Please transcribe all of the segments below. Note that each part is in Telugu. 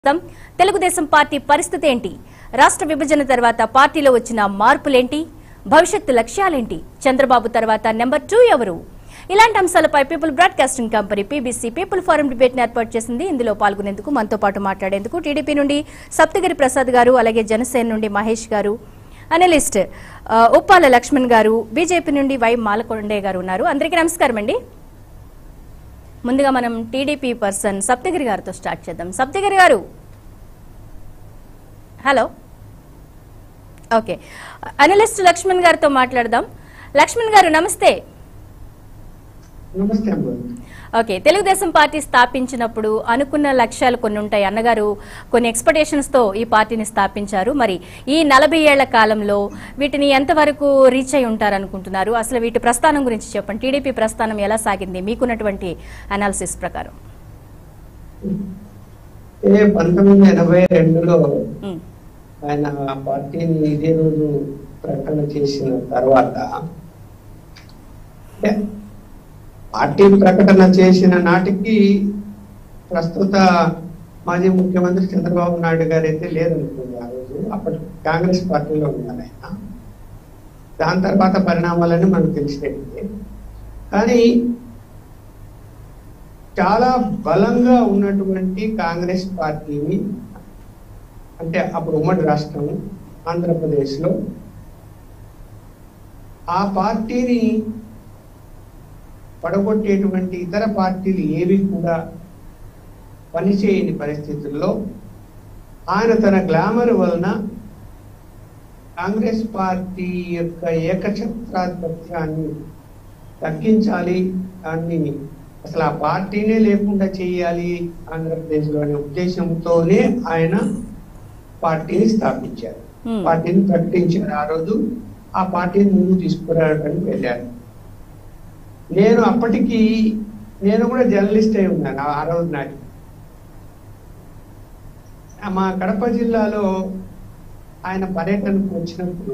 ప్రస్తుతం తెలుగుదేశం పార్టీ పరిస్థితి ఏంటి రాష్ట్ర విభజన తర్వాత పార్టీలో వచ్చిన మార్పులేంటి భవిష్యత్తు లక్ష్యాలేంటి చంద్రబాబు తర్వాత నెంబర్ టూ ఎవరు ఇలాంటి అంశాలపై people broadcasting company PBC people forum debate ను ఏర్పాటు చేసింది ఇందులో పాల్గొనేందుకు మనతో పాటు మాట్లాడేందుకు టీడీపీ నుండి సప్తగిరి ప్రసాద్ గారు అలాగే జనసేన నుండి మహేష్ గారు అనలిస్ట్ ఆ, ఉప్పాల లక్ష్మణ్ గారు బీజేపీ నుండి వై మాలకొండే గారు ఉన్నారు అందరికీ నమస్కారం అండి ముందుగా మనం టీడీపీ పర్సన్ సప్తగిరి గారితో స్టార్ట్ చేద్దాం సప్తగిరి గారు హలో ఓకే అనలిస్ట్ లక్ష్మణ్ గారితో మాట్లాడదాం లక్ష్మణ్ గారు నమస్తే నమస్తే అమ్మ ఓకే తెలుగుదేశం పార్టీ స్థాపించినప్పుడు అనుకున్న లక్ష్యాలు కొన్ని ఉంటాయి అన్నగారు కొన్ని ఎక్స్పెక్టేషన్స్ తో ఈ పార్టీని స్థాపించారు మరి ఈ నలభై ఏళ్ల కాలంలో వీటిని ఎంతవరకు రీచ్ అయి ఉంటారు అనుకుంటున్నారు అసలు వీటి ప్రస్థానం గురించి చెప్పండి టీడీపీ ప్రస్థానం ఎలా సాగింది మీకున్నటువంటి అనాలిసిస్ ప్రకారం ఏ పంతొమ్మిది ఎనభై రెండులో ఉమ్, ఆయన పార్టీని ఇదే రోజు ప్రకటన చేసిన తర్వాత అంటే పార్టీ ప్రకటన చేసిన నాటికి ప్రస్తుత మాజీ ముఖ్యమంత్రి చంద్రబాబు నాయుడు గారు అయితే లేదనుకుంది ఆ రోజు అప్పటి కాంగ్రెస్ పార్టీలో ఉన్నారు ఆయన దాని తర్వాత పరిణామాలని మనకు తెలిసినట్టే కానీ చాలా బలంగా ఉన్నటువంటి కాంగ్రెస్ పార్టీని అంటే అప్పుడు ఉమ్మడి రాష్ట్రం ఆంధ్రప్రదేశ్లో ఆ పార్టీని పడగొట్టేటువంటి ఇతర పార్టీలు ఏవి కూడా పనిచేయని పరిస్థితుల్లో ఆయన తన గ్లామర్ వలన కాంగ్రెస్ పార్టీ యొక్క ఏకఛత్రాధిపత్యాన్ని తగ్గించాలి దాన్ని అసలు ఆ పార్టీనే లేకుండా చేయాలి ఆంధ్రప్రదేశ్లో అనే ఉద్దేశంతోనే ఆయన పార్టీని స్థాపించారు ఉమ్, పార్టీని ప్రకటించారు ఆ రోజు ఆ పార్టీని ముందుకు తీసుకురావడానికి వెళ్ళారు నేను అప్పటికి నేను కూడా జర్నలిస్ట్ అయి ఉన్నాను ఆ రోజు నాటి మా కడప జిల్లాలో ఆయన పర్యటనకు వచ్చినప్పుడు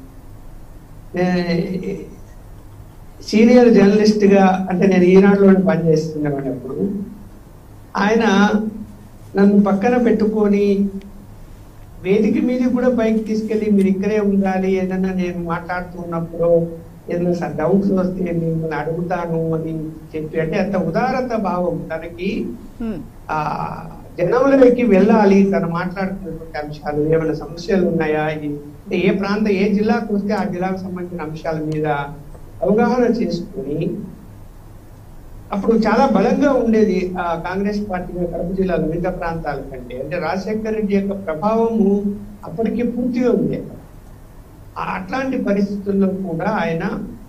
నే- సీనియర్ జర్నలిస్ట్ గా అంటే నేను ఈనాడులోనే పనిచేస్తున్నప్పుడు ఆయన నన్ను పక్కన పెట్టుకొని వేదిక మీద కూడా పైకి తీసుకెళ్లి మీరు ఇక్కడే ఉండాలి ఏదన్నా నేను మాట్లాడుతున్నప్పుడు ఏదైనా డౌట్స్ వస్తే మిమ్మల్ని అడుగుతాను అని చెప్పి అంటే అంత ఉదారత భావం తనకి ఉమ్, ఆ జనంలోకి వెళ్ళాలి తను మాట్లాడుతున్నటువంటి అంశాలు ఏమైనా సమస్యలు ఉన్నాయా ఇది అంటే ఏ ప్రాంతం ఏ జిల్లాకు వస్తే ఆ జిల్లాకు సంబంధించిన అంశాల మీద అవగాహన చేసుకుని అప్పుడు చాలా బలంగా ఉండేది ఆ కాంగ్రెస్ పార్టీ కడప జిల్లాలో మిగతా ప్రాంతాల కంటే అంటే రాజశేఖర రెడ్డి యొక్క ప్రభావము అప్పటికే పూర్తిగా ఉండేది ఆ అట్లాంటి పరిస్థితుల్లో కూడా ఆయన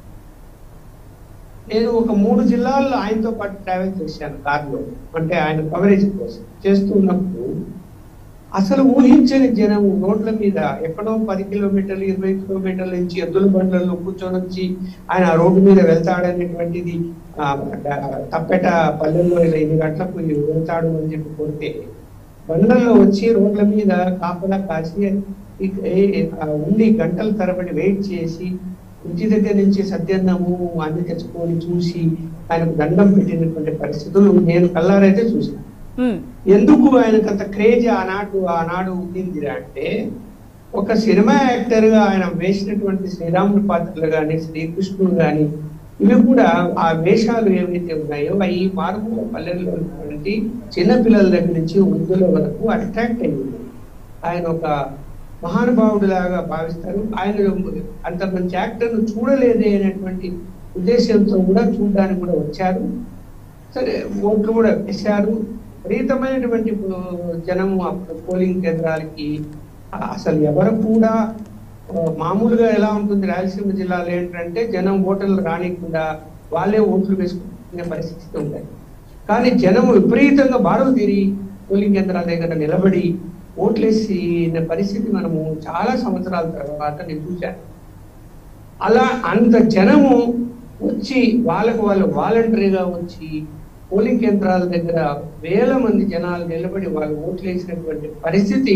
నేను ఒక మూడు జిల్లాల్లో ఆయనతో పాటు ట్రావెల్ చేశాను కార్లో అంటే ఆయన కవరేజ్ కోసం చేస్తున్నప్పుడు అసలు ఊహించని జనం రోడ్ల మీద ఎక్కడో పది కిలోమీటర్లు ఇరవై కిలోమీటర్ల నుంచి ఎద్దుల బండ్లలో కూర్చొని వచ్చి ఆయన ఆ రోడ్డు మీద వెళ్తాడనేటువంటిది ఆ, డ- తప్పెట పల్లెల్లో ఇలా ఇన్ని గంటలకు వెళ్తాడు అని చెప్పి కోరితే బండ్లలో వచ్చి రోడ్ల మీద కాపలా కాసి ఇక- ఏ- ఆ, ఉండి గంటల తరబడి వెయిట్ చేసి ఇంటి దగ్గర నుంచి సద్యన్నము అన్ని తెచ్చుకొని చూసి ఆయనకు దండం పెట్టినటువంటి పరిస్థితులు నేను కల్లారైతే చూశాను ఉమ్, ఎందుకు ఆయనకు అంత క్రేజ్ ఆనాడు ఆనాడు ఉండింది అంటే ఒక సినిమా యాక్టర్ గా ఆయన వేసినటువంటి శ్రీరాముడి పాత్రలు గాని శ్రీకృష్ణుడు గాని ఇవి కూడా ఆ వేషాలు ఏవైతే ఉన్నాయో అవి మారుమూల పల్లెల్లో ఉన్నటువంటి చిన్న పిల్లల దగ్గర నుంచి వృద్ధుల వరకు అట్రాక్ట్ అయ్యింది ఆయన ఒక మహానుభావుడు లాగా భావిస్తారు ఆయన అంత మంచి యాక్టర్ ను చూడలేదే అనేటువంటి ఉద్దేశంతో కూడా చూడడానికి కూడా వచ్చారు సరే ఓట్లు కూడా వేశారు విపరీతమైనటువంటి జనం అప్పుడు పోలింగ్ కేంద్రాలకి ఆ, అసలు ఎవరు కూడా ఆ, మామూలుగా ఎలా ఉంటుంది రాయలసీమ జిల్లాలో ఏంటంటే జనం ఓటర్లు రానికుండా వాళ్ళే ఓట్లు వేసుకునే పరిస్థితి ఉంటాయి కానీ జనం విపరీతంగా బారులు తీరి పోలింగ్ కేంద్రాల దగ్గర నిలబడి ఓట్లేసిన పరిస్థితి మనము చాలా సంవత్సరాల తర్వాత నేను చూశాను అలా అంత జనము వచ్చి వాళ్ళకు వాళ్ళు వాలంటరీగా వచ్చి పోలింగ్ కేంద్రాల దగ్గర వేల మంది జనాలు నిలబడి వాళ్ళు ఓట్లు వేసినటువంటి పరిస్థితి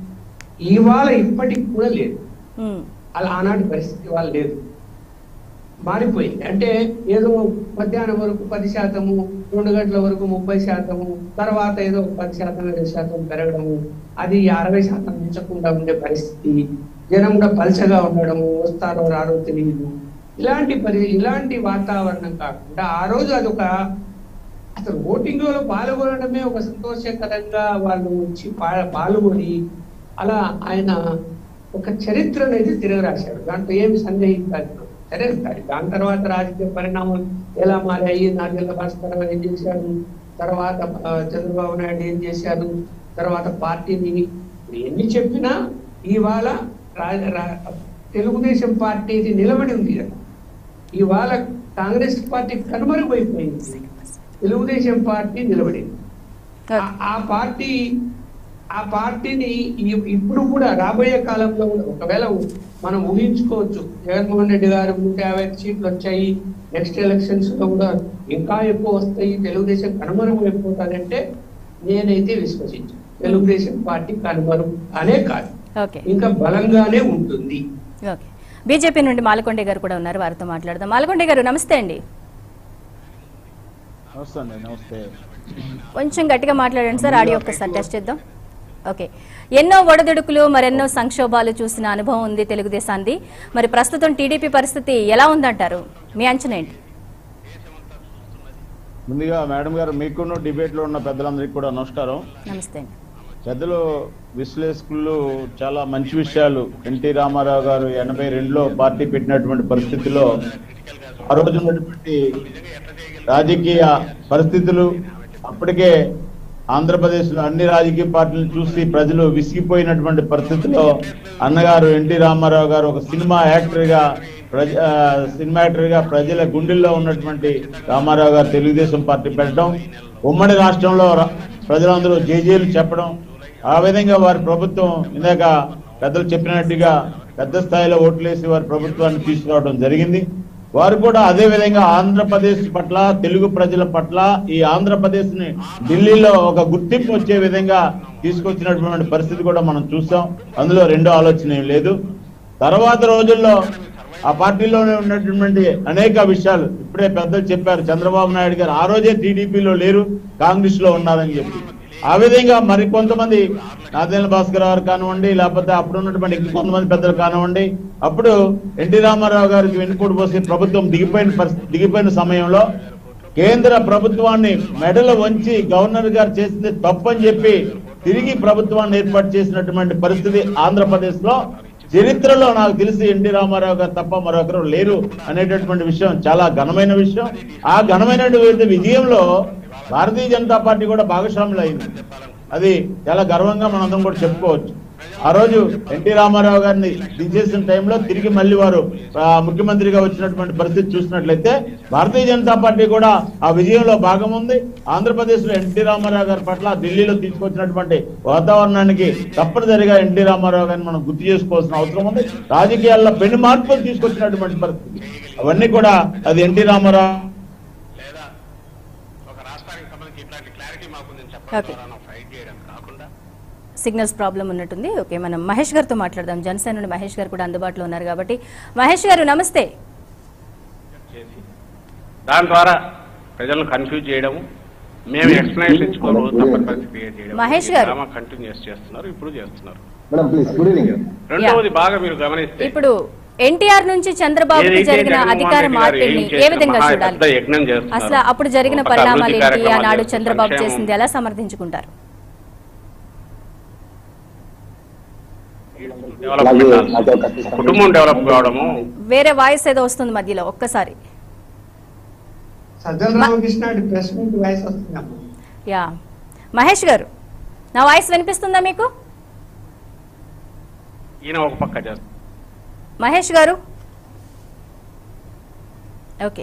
ఇవాళ ఇప్పటికి కూడా లేదు ఉమ్, అలా ఆనాటి పరిస్థితి వాళ్ళు లేదు మారిపోయింది అంటే ఏదో మధ్యాహ్నం వరకు పది శాతము రెండు గంటల వరకు ముప్పై శాతము తర్వాత ఏదో పది శాతం ఇరవై శాతం పెరగడము అది అరవై శాతం మించకుండా ఉండే పరిస్థితి జనం కూడా పలచగా ఉండడము వస్తారో రారో తెలియదు ఇలాంటి పరి ఇలాంటి వాతావరణం కాకుండా ఆ రోజు అదొక అసలు ఓటింగ్ లో పాల్గొనడమే ఒక సంతోషకరంగా వాళ్ళు వచ్చి పా- పాల్గొని అలా ఆయన ఒక చరిత్రను అయితే తిరగరాశాడు దాంట్లో ఏమి సందేహం కాదు సరే దాని దాని తర్వాత రాజకీయ పరిణామాలు ఎలా మారాయి నాగేళ్ల భాస్కర్ ఏం చేశారు తర్వాత ఆ, చంద్రబాబు నాయుడు ఏం చేశారు తర్వాత పార్టీని ఎన్ని చెప్పినా ఇవాళ రా- రా- తెలుగుదేశం పార్టీ ఇది నిలబడి ఉంది కదా ఇవాళ కాంగ్రెస్ పార్టీ కనుమరుగైపోయింది తెలుగుదేశం పార్టీ నిలబడింది ఆ- ఆ పార్టీ ఆ పార్టీని ఇ- ఇప్పుడు కూడా రాబోయే కాలంలో కూడా ఒకవేళ మనం ఊహించుకోవచ్చు జగన్మోహన్ రెడ్డి గారు నూట యాభై సీట్లు వచ్చాయి నెక్స్ట్ ఎలక్షన్స్ లో కూడా ఇంకా ఎక్కువ వస్తాయి తెలుగుదేశం కనుమరుగు అయిపోతాదంటే నేనైతే విశ్వసించాను తెలుగుదేశం పార్టీ కనుమరుగు అనే కాదు ఓకే ఇంకా బలంగానే ఉంటుంది ఓకే బీజేపీ నుండి మాలకొండే గారు కూడా ఉన్నారు వారితో మాట్లాడదాం మాలకొండే గారు నమస్తే అండి నమస్తే అండి నమస్తే కొంచెం గట్టిగా మాట్లాడండి సార్ ఆడియో ఒక్కసారి టెస్ట్ చేద్దాం ఓకే ఎన్నో ఒడదుడుకులు మరెన్నో సంక్షోభాలు చూసిన అనుభవం ఉంది తెలుగుదేశాన్ని మరి ప్రస్తుతం టీడీపీ పరిస్థితి ఎలా ఉందంటారు మీ అంచనా ఏంటి ముందుగా మేడం గారు మీకును డిబేట్ లో ఉన్న పెద్దలందరికీ కూడా నమస్కారం నమస్తే అండి పెద్దలు విశ్లేషకులు చాలా మంచి విషయాలు ఎన్టీ రామారావు గారు ఎనభై రెండులో పార్టీ పెట్టినటువంటి పరిస్థితిలో ఆ రోజు ఉన్నటువంటి రాజకీయ పరిస్థితులు అప్పటికే ఆంధ్రప్రదేశ్ లో అన్ని రాజకీయ పార్టీలు చూసి ప్రజలు విసిగిపోయినటువంటి పరిస్థితిలో అన్నగారు ఎన్టీ రామారావు గారు ఒక సినిమా యాక్టర్ గా ప్రజ ఆ, సినిమా యాక్టర్ గా ప్రజల గుండెల్లో ఉన్నటువంటి రామారావు గారు తెలుగుదేశం పార్టీ పెట్టడం ఉమ్మడి రాష్ట్రంలో ర- ప్రజలందరూ జేజేలు చెప్పడం ఆ విధంగా వారి ప్రభుత్వం ఇందాక పెద్దలు చెప్పినట్టుగా పెద్ద స్థాయిలో ఓట్లేసి వారి ప్రభుత్వాన్ని తీసుకురావడం జరిగింది వారు కూడా అదే విధంగా ఆంధ్రప్రదేశ్ పట్ల తెలుగు ప్రజల పట్ల ఈ ఆంధ్రప్రదేశ్ ని ఢిల్లీలో ఒక గుర్తింపు వచ్చే విధంగా తీసుకొచ్చినటువంటి పరిస్థితి కూడా మనం చూసాం అందులో రెండో ఆలోచన ఏం లేదు తర్వాత రోజుల్లో ఆ పార్టీలోనే ఉన్నటువంటి అనేక విషయాలు ఇప్పుడే పెద్దలు చెప్పారు చంద్రబాబు నాయుడు గారు ఆ రోజే టీడీపీలో లేరు కాంగ్రెస్ లో ఉన్నారని చెప్పి ఆ విధంగా మరి కొంతమంది నాదేళ్ల భాస్కర్ గారు కానివ్వండి లేకపోతే అప్పుడు ఉన్నటువంటి ఇంకా కొంతమంది పెద్దలు కానివ్వండి అప్పుడు ఎన్టీ రామారావు గారికి వెన్నుపోటు పోసి ప్రభుత్వం దిగిపోయిన పరిస్థితి దిగిపోయిన సమయంలో కేంద్ర ప్రభుత్వాన్ని మెడలు వంచి గవర్నర్ గారు చేసింది తప్పని చెప్పి తిరిగి ప్రభుత్వాన్ని ఏర్పాటు చేసినటువంటి పరిస్థితి ఆంధ్రప్రదేశ్ లో చరిత్రలో నాకు తెలిసి ఎన్టీ రామారావు గారు తప్ప మరొకరు లేరు అనేటటువంటి విషయం చాలా ఘనమైన విషయం ఆ ఘనమైనటువంటి విజయంలో భారతీయ జనతా పార్టీ కూడా భాగస్వాములు అయింది అది చాలా గర్వంగా మనందరం కూడా చెప్పుకోవచ్చు ఆ రోజు ఎన్టీ రామారావు గారిని దించేసిన టైంలో తిరిగి మళ్ళీ వారు ఆ, ముఖ్యమంత్రిగా వచ్చినటువంటి పరిస్థితి చూసినట్లయితే భారతీయ జనతా పార్టీ కూడా ఆ విజయంలో భాగం ఉంది ఆంధ్రప్రదేశ్ లో ఎన్టీ రామారావు గారి పట్ల ఢిల్లీలో తీసుకొచ్చినటువంటి వాతావరణానికి తప్పనిసరిగా ఎన్టీ రామారావు గారిని మనం గుర్తు చేసుకోవాల్సిన అవసరం ఉంది రాజకీయాల్లో పెను మార్పులు తీసుకొచ్చినటువంటి పరిస్థితి అవన్నీ కూడా అది ఎన్టీ రామారావు లేదా ఒక రాష్ట్రానికి సంబంధించి ఇట్లాంటి క్లారిటీ మాకుందని Okay. చెప్పడం ద్వారా ఫైట్ చేయడం కాకుండా సిగ్నల్స్ ప్రాబ్లం ఉన్నట్టుంది ఓకే మనం మహేష్ గారితో మాట్లాడదాం జనసేన నుండి మహేష్ గారు కూడా అందుబాటులో ఉన్నారు కాబట్టి మహేష్ గారు నమస్తే చేసి దాని ద్వారా ప్రజలను కన్ఫ్యూజ్ చేయడము మేము ఎక్స్ప్లెనేషన్ ఇచ్చుకోరు తప్పని పరిస్థితి క్రియేట్ చేయడం మహేష్ గారు. డ్రామా కంటిన్యూస్ చేస్తున్నారు ఇప్పుడు చేస్తున్నారు మేడం ప్లీజ్ గుడ్ ఈవినింగ్ రెండవది బాగా మీరు గమనిస్తే ఇప్పుడు ఎన్టీఆర్ నుంచి చంద్రబాబుకి ఏదైతే జరిగిన జగన్మోహన్ అధికార రెడ్డి గారు మార్పిడిని ఏం ఏ చేసిన విధంగా మహా చూడాలి పెద్ద యజ్ఞం చేస్తున్నారు. అసలు అప్పుడు జరిగిన ఒక పరిణామాలు అభివృద్ధి ఏంటి కార్యక్రమాలు ఆనాడు చేస్తూ చంద్రబాబు సంక్షేమం. చేసింది ఎలా సమర్థించుకుంటారు డెవలప్మెంట్ అలాగే కాదు. నాకు ఒక కుటుంబం డెవలప్ కావడము వేరే వాయిస్ ఏదో వస్తుంది మధ్యలో ఒక్కసారి Sajjala Ramakrishna press meet voice వస్తుందమ్మా యా మహేష్ గారు నా వాయిస్ వినిపిస్తుందా మీకు ఈయన ఒక పక్క చేస్తారు మహేష్ గారు ఓకే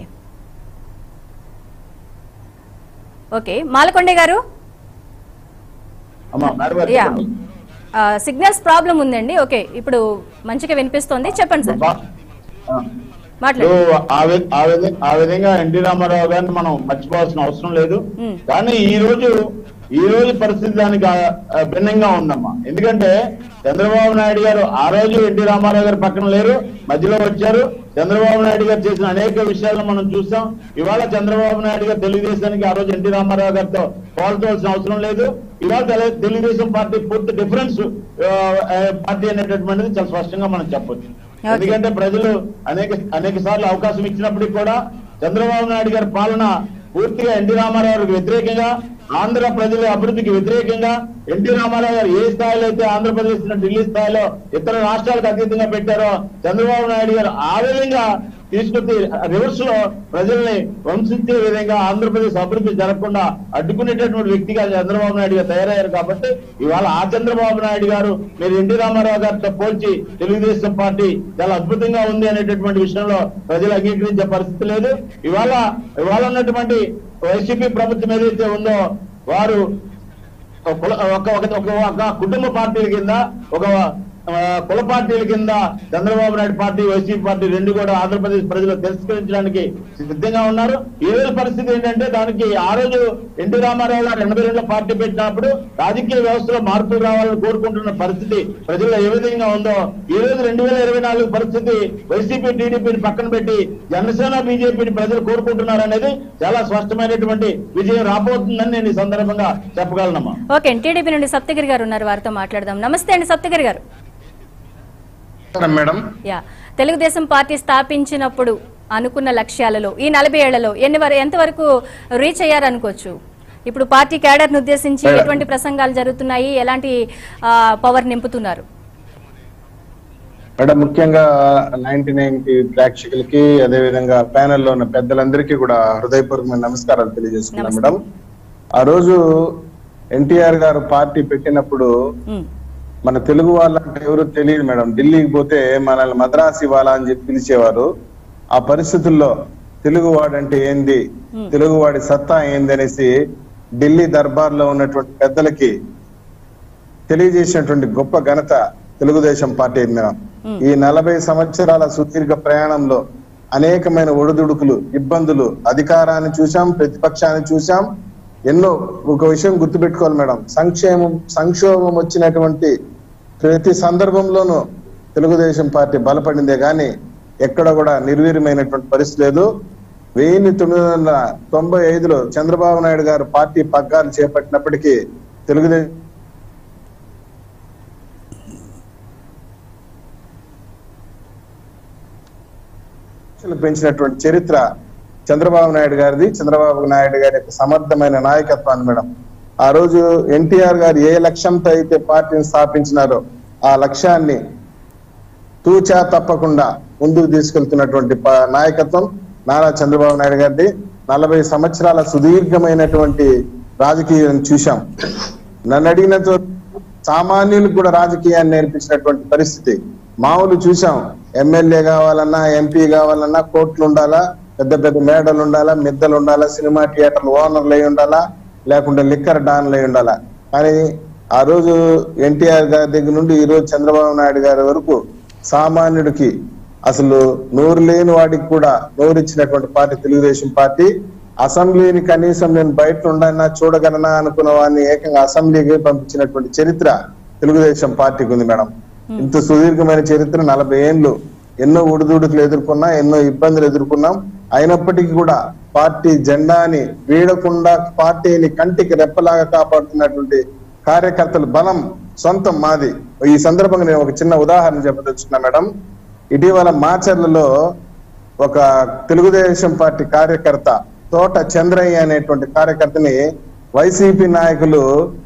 ఓకే మాలకొండే గారు అమ్మా మేడం గారు యా చెప్పండి. ఆ, సిగ్నల్స్ ప్రాబ్లం ఉందండి ఓకే ఇప్పుడు మంచిగా వినిపిస్తోంది చెప్పండి సార్ బా- ఆ. మాట్లాడండి ఇప్పుడు ఆ వి- ఆ విధ- ఆ విధంగా ఎన్టీ రామారావు గారిని మనం మర్చిపోవాల్సిన అవసరం లేదు మ్మ్. కానీ ఈ రోజు ఈ రోజు పరిస్థితి దానికి ఆ- ఆ భిన్నంగా ఉందమ్మా ఎందుకంటే చంద్రబాబు నాయుడు గారు ఆ రోజు ఎన్టీ రామారావు గారు పక్కన లేరు మధ్యలో వచ్చారు చంద్రబాబు నాయుడు గారు చేసిన అనేక విషయాలను మనం చూసాం ఇవాళ చంద్రబాబు నాయుడు గారు తెలుగుదేశానికి ఆ రోజు ఎన్టీ రామారావు గారితో పోల్చవలసిన అవసరం లేదు ఇవాళ తెలు- తెలుగుదేశం పార్టీ పూర్తి డిఫరెన్స్ పార్టీ అనేటటువంటిది చాలా స్పష్టంగా మనం చెప్పొచ్చు Okay. ఎందుకంటే ప్రజలు అనేక అనేక సార్లు అవకాశం ఇచ్చినప్పటికీ కూడా చంద్రబాబు నాయుడు గారి పాలన పూర్తిగా ఎన్టీ రామారావు గారికి వ్యతిరేకంగా ఆంధ్ర ప్రజల అభివృద్ధికి వ్యతిరేకంగా ఎన్టీ రామారావు గారు ఏ స్థాయిలో అయితే ఆంధ్రప్రదేశ్ ను ఢిల్లీ స్థాయిలో ఇతర రాష్ట్రాలకు అతీతంగా పెట్టారో చంద్రబాబు నాయుడు గారు ఆ విధంగా తీసుకొచ్చి రివర్స్ లో ప్రజల్ని వంశించే విధంగా ఆంధ్రప్రదేశ్ అభివృద్ధి జరగకుండా అడ్డుకునేటటువంటి వ్యక్తిగా చంద్రబాబు నాయుడు గారు తయారయ్యారు కాబట్టి ఇవాళ ఆ చంద్రబాబు నాయుడు గారు మీరు ఎన్టీ రామారావు గారితో పోల్చి తెలుగుదేశం పార్టీ చాలా అద్భుతంగా ఉంది అనేటటువంటి విషయంలో ప్రజలు అంగీకరించే పరిస్థితి లేదు ఇవాళ ఇవాళ ఉన్నటువంటి వైసీపీ ప్రభుత్వం ఏదైతే ఉందో వారు ఒక కుల- ఒక ఒక ఒక- ఒక కుటుంబ పార్టీల కింద ఒక ఆ, కుల పార్టీల కింద Chandrababu Naidu party YCP party రెండు కూడా ఆంధ్రప్రదేశ్ ప్రజలు తిరస్కరించడానికి సిద్ధంగా ఉన్నారు ఈ రోజు పరిస్థితి ఏంటంటే దానికి ఆ రోజు ఎన్టీ రామారావు గారు ఎనభై రెండులో పార్టీ పెట్టినప్పుడు రాజకీయ వ్యవస్థలో మార్పులు రావాలని కోరుకుంటున్న పరిస్థితి ప్రజల్లో ఏ విధంగా ఉందో ఈ రోజు రెండు వేల ఇరవై నాలుగు పరిస్థితి వైసీపీ టీడీపీని పక్కన పెట్టి జనసేన బీజేపీని ప్రజలు కోరుకుంటున్నారు అనేది చాలా స్పష్టమైనటువంటి విజయం రాబోతుందని నేను ఈ సందర్భంగా చెప్పగలనమ్మా ఓకే టీడీపీ నుండి సప్తగిరి గారు ఉన్నారు వారితో మాట్లాడదాం నమస్తే అండి సప్తగిరి గారు మేడం యా తెలుగుదేశం పార్టీ స్థాపించినప్పుడు అనుకున్న లక్ష్యాలలో ఈ నలభై ఏళ్లలో ఎన్ని వరకు ఎంతవరకు రీచ్ అయ్యారనుకోవచ్చు ఇప్పుడు పార్టీ క్యాడర్ను ఉద్దేశించి ఎటువంటి ప్రసంగాలు జరుగుతున్నాయి ఎలాంటి ఆ, పవర్ నింపుతున్నారు మేడం ముఖ్యంగా నైన్టీ నైన్ కి ప్రేక్షకులకి అదే విధంగా ప్యానెల్ లో ఉన్న పెద్దలందరికీ కూడా హృదయపూర్వకమైన నమస్కారాలు తెలియజేస్తున్నాను నమస్తే. మేడం ఆ రోజు ఎన్టీఆర్ గారు పార్టీ పెట్టినప్పుడు ఉమ్, మన తెలుగు వాళ్ళంటే ఎవరు తెలియదు మేడం ఢిల్లీకి పోతే మనల్ని మద్రాసి వాళ్ళ అని చెప్పి పిలిచేవారు ఆ పరిస్థితుల్లో తెలుగు వాడంటే ఏంది తెలుగు వాడి సత్తా ఏంది అనేసి ఢిల్లీ దర్బార్ లో ఉన్నటువంటి పెద్దలకి తెలియజేసినటువంటి గొప్ప ఘనత తెలుగుదేశం పార్టీ మేడం ఈ నలభై సంవత్సరాల సుదీర్ఘ ప్రయాణంలో అనేకమైన ఒడిదుడుకులు ఇబ్బందులు అధికారాన్ని చూసాం ప్రతిపక్షాన్ని చూసాం ఎన్నో ఒక విషయం గుర్తుపెట్టుకోవాలి మేడం సంక్షేమం సంక్షోభం వచ్చినటువంటి ప్రతి సందర్భంలోనూ తెలుగుదేశం పార్టీ బలపడిందే గాని ఎక్కడ కూడా నిర్వీర్యమైనటువంటి పరిస్థితి లేదు వెయ్యి తొమ్మిది వందల తొంభై ఐదులో చంద్రబాబు నాయుడు గారు పార్టీ పగ్గాలు చేపట్టినప్పటికీ తెలుగుదేశం లక్షలు పెంచినటువంటి చరిత్ర చంద్రబాబు నాయుడు గారిది చంద్రబాబు నాయుడు గారి యొక్క సమర్థమైన నాయకత్వాన్ని మేడం ఆ రోజు ఎన్టీఆర్ గారు ఏ లక్ష్యంతో అయితే పార్టీని స్థాపించినారో ఆ లక్ష్యాన్ని తూచా తప్పకుండా ముందుకు తీసుకెళ్తున్నటువంటి ప- నాయకత్వం నారా చంద్రబాబు నాయుడు గారిది నలభై సంవత్సరాల సుదీర్ఘమైనటువంటి రాజకీయం చూశాం నన్ను అడిగినంత వరకు సామాన్యులకు కూడా రాజకీయాన్ని నేర్పించినటువంటి పరిస్థితి మామూలు చూసాం ఎమ్మెల్యే కావాలన్నా ఎంపీ కావాలన్నా కోట్లు ఉండాలా పెద్ద పెద్ద మేడలు ఉండాలా మిద్దలు ఉండాలా సినిమా థియేటర్లు ఓనర్లు అయి ఉండాలా లేకుంటే లిక్కర్ డాన్లు అయి ఉండాలా కానీ ఆ రోజు ఎన్టీఆర్ గారి దగ్గర నుండి ఈ రోజు చంద్రబాబు నాయుడు గారి వరకు సామాన్యుడికి అసలు నోరు లేని వాడికి కూడా నోరు ఇచ్చినటువంటి పార్టీ తెలుగుదేశం పార్టీ అసెంబ్లీని కనీసం నేను బయట ఉండన్నా చూడగలనా అనుకున్న వాడిని ఏకంగా అసెంబ్లీకి పంపించినటువంటి చరిత్ర తెలుగుదేశం పార్టీకి ఉంది మేడం ఇంత సుదీర్ఘమైన చరిత్ర నలభై ఏళ్ళు ఎన్నో ఒడిదుడుకులు ఎదుర్కొన్నా ఎన్నో ఇబ్బందులు ఎదుర్కొన్నాం అయినప్పటికీ కూడా పార్టీ జెండాని వీడకుండా పార్టీని కంటికి రెప్పలాగా కాపాడుతున్నటువంటి కార్యకర్తల బలం సొంతం మాది ఈ సందర్భంగా నేను ఒక చిన్న ఉదాహరణ చెప్పదలుచుకున్నా మేడం ఇటీవల మాచర్లలో ఒక తెలుగుదేశం పార్టీ కార్యకర్త తోట చంద్రయ్య అనేటువంటి కార్యకర్తని వైసీపీ నాయకులు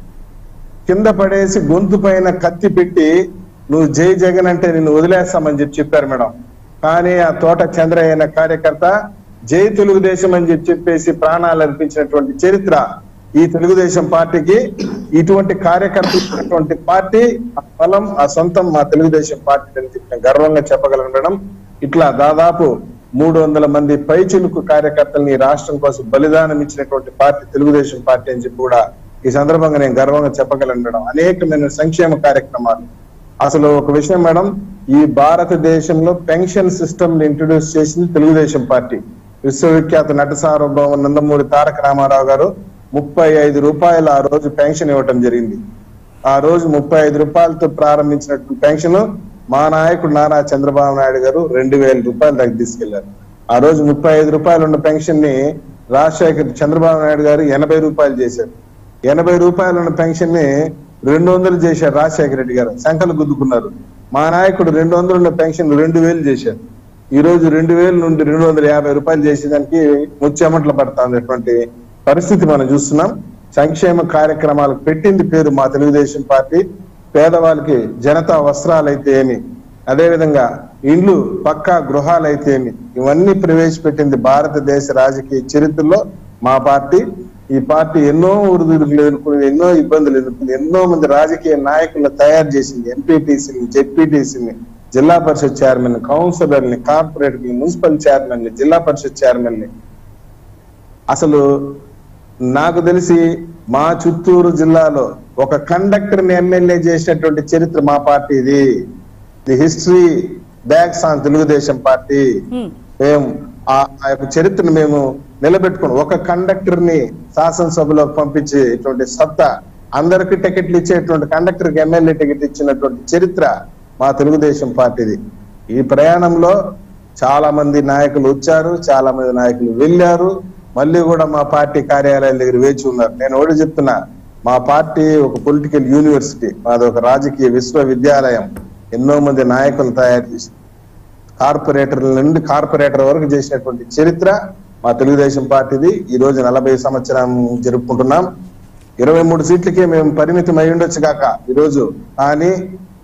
కింద పడేసి గొంతు పైన కత్తి పెట్టి నువ్వు జై జగన్ అంటే నిన్ను వదిలేస్తామని చెప్పి చెప్పారు మేడం కానీ ఆ తోట చంద్రయ్య అనే కార్యకర్త జై తెలుగుదేశం అని చెప్పి చెప్పేసి ప్రాణాలు అర్పించినటువంటి చరిత్ర ఈ తెలుగుదేశం పార్టీకి ఇటువంటి కార్యకర్తటువంటి పార్టీ ఆ బలం ఆ సొంతం మా తెలుగుదేశం పార్టీ అని చెప్పి నేను గర్వంగా చెప్పగలను మేడం ఇట్లా దాదాపు మూడు వందల మంది పైచిలుకు కార్యకర్తల్ని ఈ రాష్ట్రం కోసం బలిదానం ఇచ్చినటువంటి పార్టీ తెలుగుదేశం పార్టీ అని చెప్పి కూడా ఈ సందర్భంగా నేను గర్వంగా చెప్పగలను మేడం అనేకమైన సంక్షేమ కార్యక్రమాలు అసలు ఒక విషయం మేడం ఈ భారతదేశంలో పెన్షన్ సిస్టమ్ ఇంట్రొడ్యూస్ చేసింది తెలుగుదేశం పార్టీ విశ్వవిఖ్యాత నట సార్వభౌమ నందమూరి తారక రామారావు గారు ముప్పై ఐదు రూపాయలు ఆ రోజు పెన్షన్ ఇవ్వటం జరిగింది ఆ రోజు ముప్పై ఐదు రూపాయలతో ప్రారంభించినట్టు పెన్షన్ మా నాయకుడు నారా చంద్రబాబు నాయుడు గారు రెండు వేల రూపాయల దాకా తీసుకెళ్లారు ఆ రోజు ముప్పై ఐదు రూపాయలు ఉన్న పెన్షన్ ని రాజశేఖర్ చంద్రబాబు నాయుడు గారు ఎనభై రూపాయలు చేశారు ఎనభై రూపాయలు ఉన్న పెన్షన్ ని రెండు వందలు చేశారు రాజశేఖర రెడ్డి గారు సంఖ్యలు గుద్దుకున్నారు మా నాయకుడు రెండు వందలు ఉన్న పెన్షన్ రెండు వేలు చేశారు ఈ రోజు రెండు వేల నుండి రెండు వందల యాభై రూపాయలు చేసేదానికి ముచ్చెమట్లు పడుతున్నటువంటి పరిస్థితి మనం చూస్తున్నాం సంక్షేమ కార్యక్రమాలకు పెట్టింది పేరు మా తెలుగుదేశం పార్టీ పేదవాళ్ళకి జనతా వస్త్రాలైతే ఏమి అదేవిధంగా ఇండ్లు పక్కా గృహాలైతే ఏమి ఇవన్నీ ప్రవేశపెట్టింది భారతదేశ రాజకీయ చరిత్రలో మా పార్టీ ఈ పార్టీ ఎన్నో ఒడిదుడుకులు ఎదుర్కొంది ఎన్నో ఇబ్బందులు ఎదుర్కొంది ఎన్నో మంది రాజకీయ నాయకులను తయారు చేసింది ఎంపీటీసీని జెడ్పీటీసీని జిల్లా పరిషత్ చైర్మన్ కౌన్సిలర్ని కార్పొరేటర్ని municipal chairman zilla parishad chairman అసలు నాకు తెలిసి మా చిత్తూరు జిల్లాలో ఒక కండక్టర్ ని ఎమ్మెల్యే చేసినటువంటి చరిత్ర మా పార్టీది the history backs on Telugu Desam party hmm. మేము ఆ ఆ యొక్క చరిత్రను మేము నిలబెట్టుకుని ఒక కండక్టర్ ని శాసనసభలోకి పంపించేటువంటి సత్తా అందరికి టికెట్లు ఇచ్చేటువంటి కండక్టర్ కి ఎమ్మెల్యే టికెట్ ఇచ్చినటువంటి చరిత్ర మా తెలుగుదేశం పార్టీది ఈ ప్రయాణంలో చాలా మంది నాయకులు వచ్చారు చాలా మంది నాయకులు వెళ్ళారు మళ్ళీ కూడా మా పార్టీ కార్యాలయాల దగ్గర వేచి ఉన్నారు నేను ఒకటి చెప్తున్నా మా పార్టీ ఒక పొలిటికల్ యూనివర్సిటీ మాది ఒక రాజకీయ విశ్వవిద్యాలయం ఎన్నో మంది నాయకులు తయారు చేసి కార్పొరేటర్ల నుండి కార్పొరేటర్ వరకు చేసినటువంటి చరిత్ర మా తెలుగుదేశం పార్టీది ఈ రోజు నలభై సంవత్సరం జరుపుకుంటున్నాం ఇరవై మూడు సీట్లకే మేము పరిమితం అయి ఉండొచ్చు కాక ఈ రోజు కానీ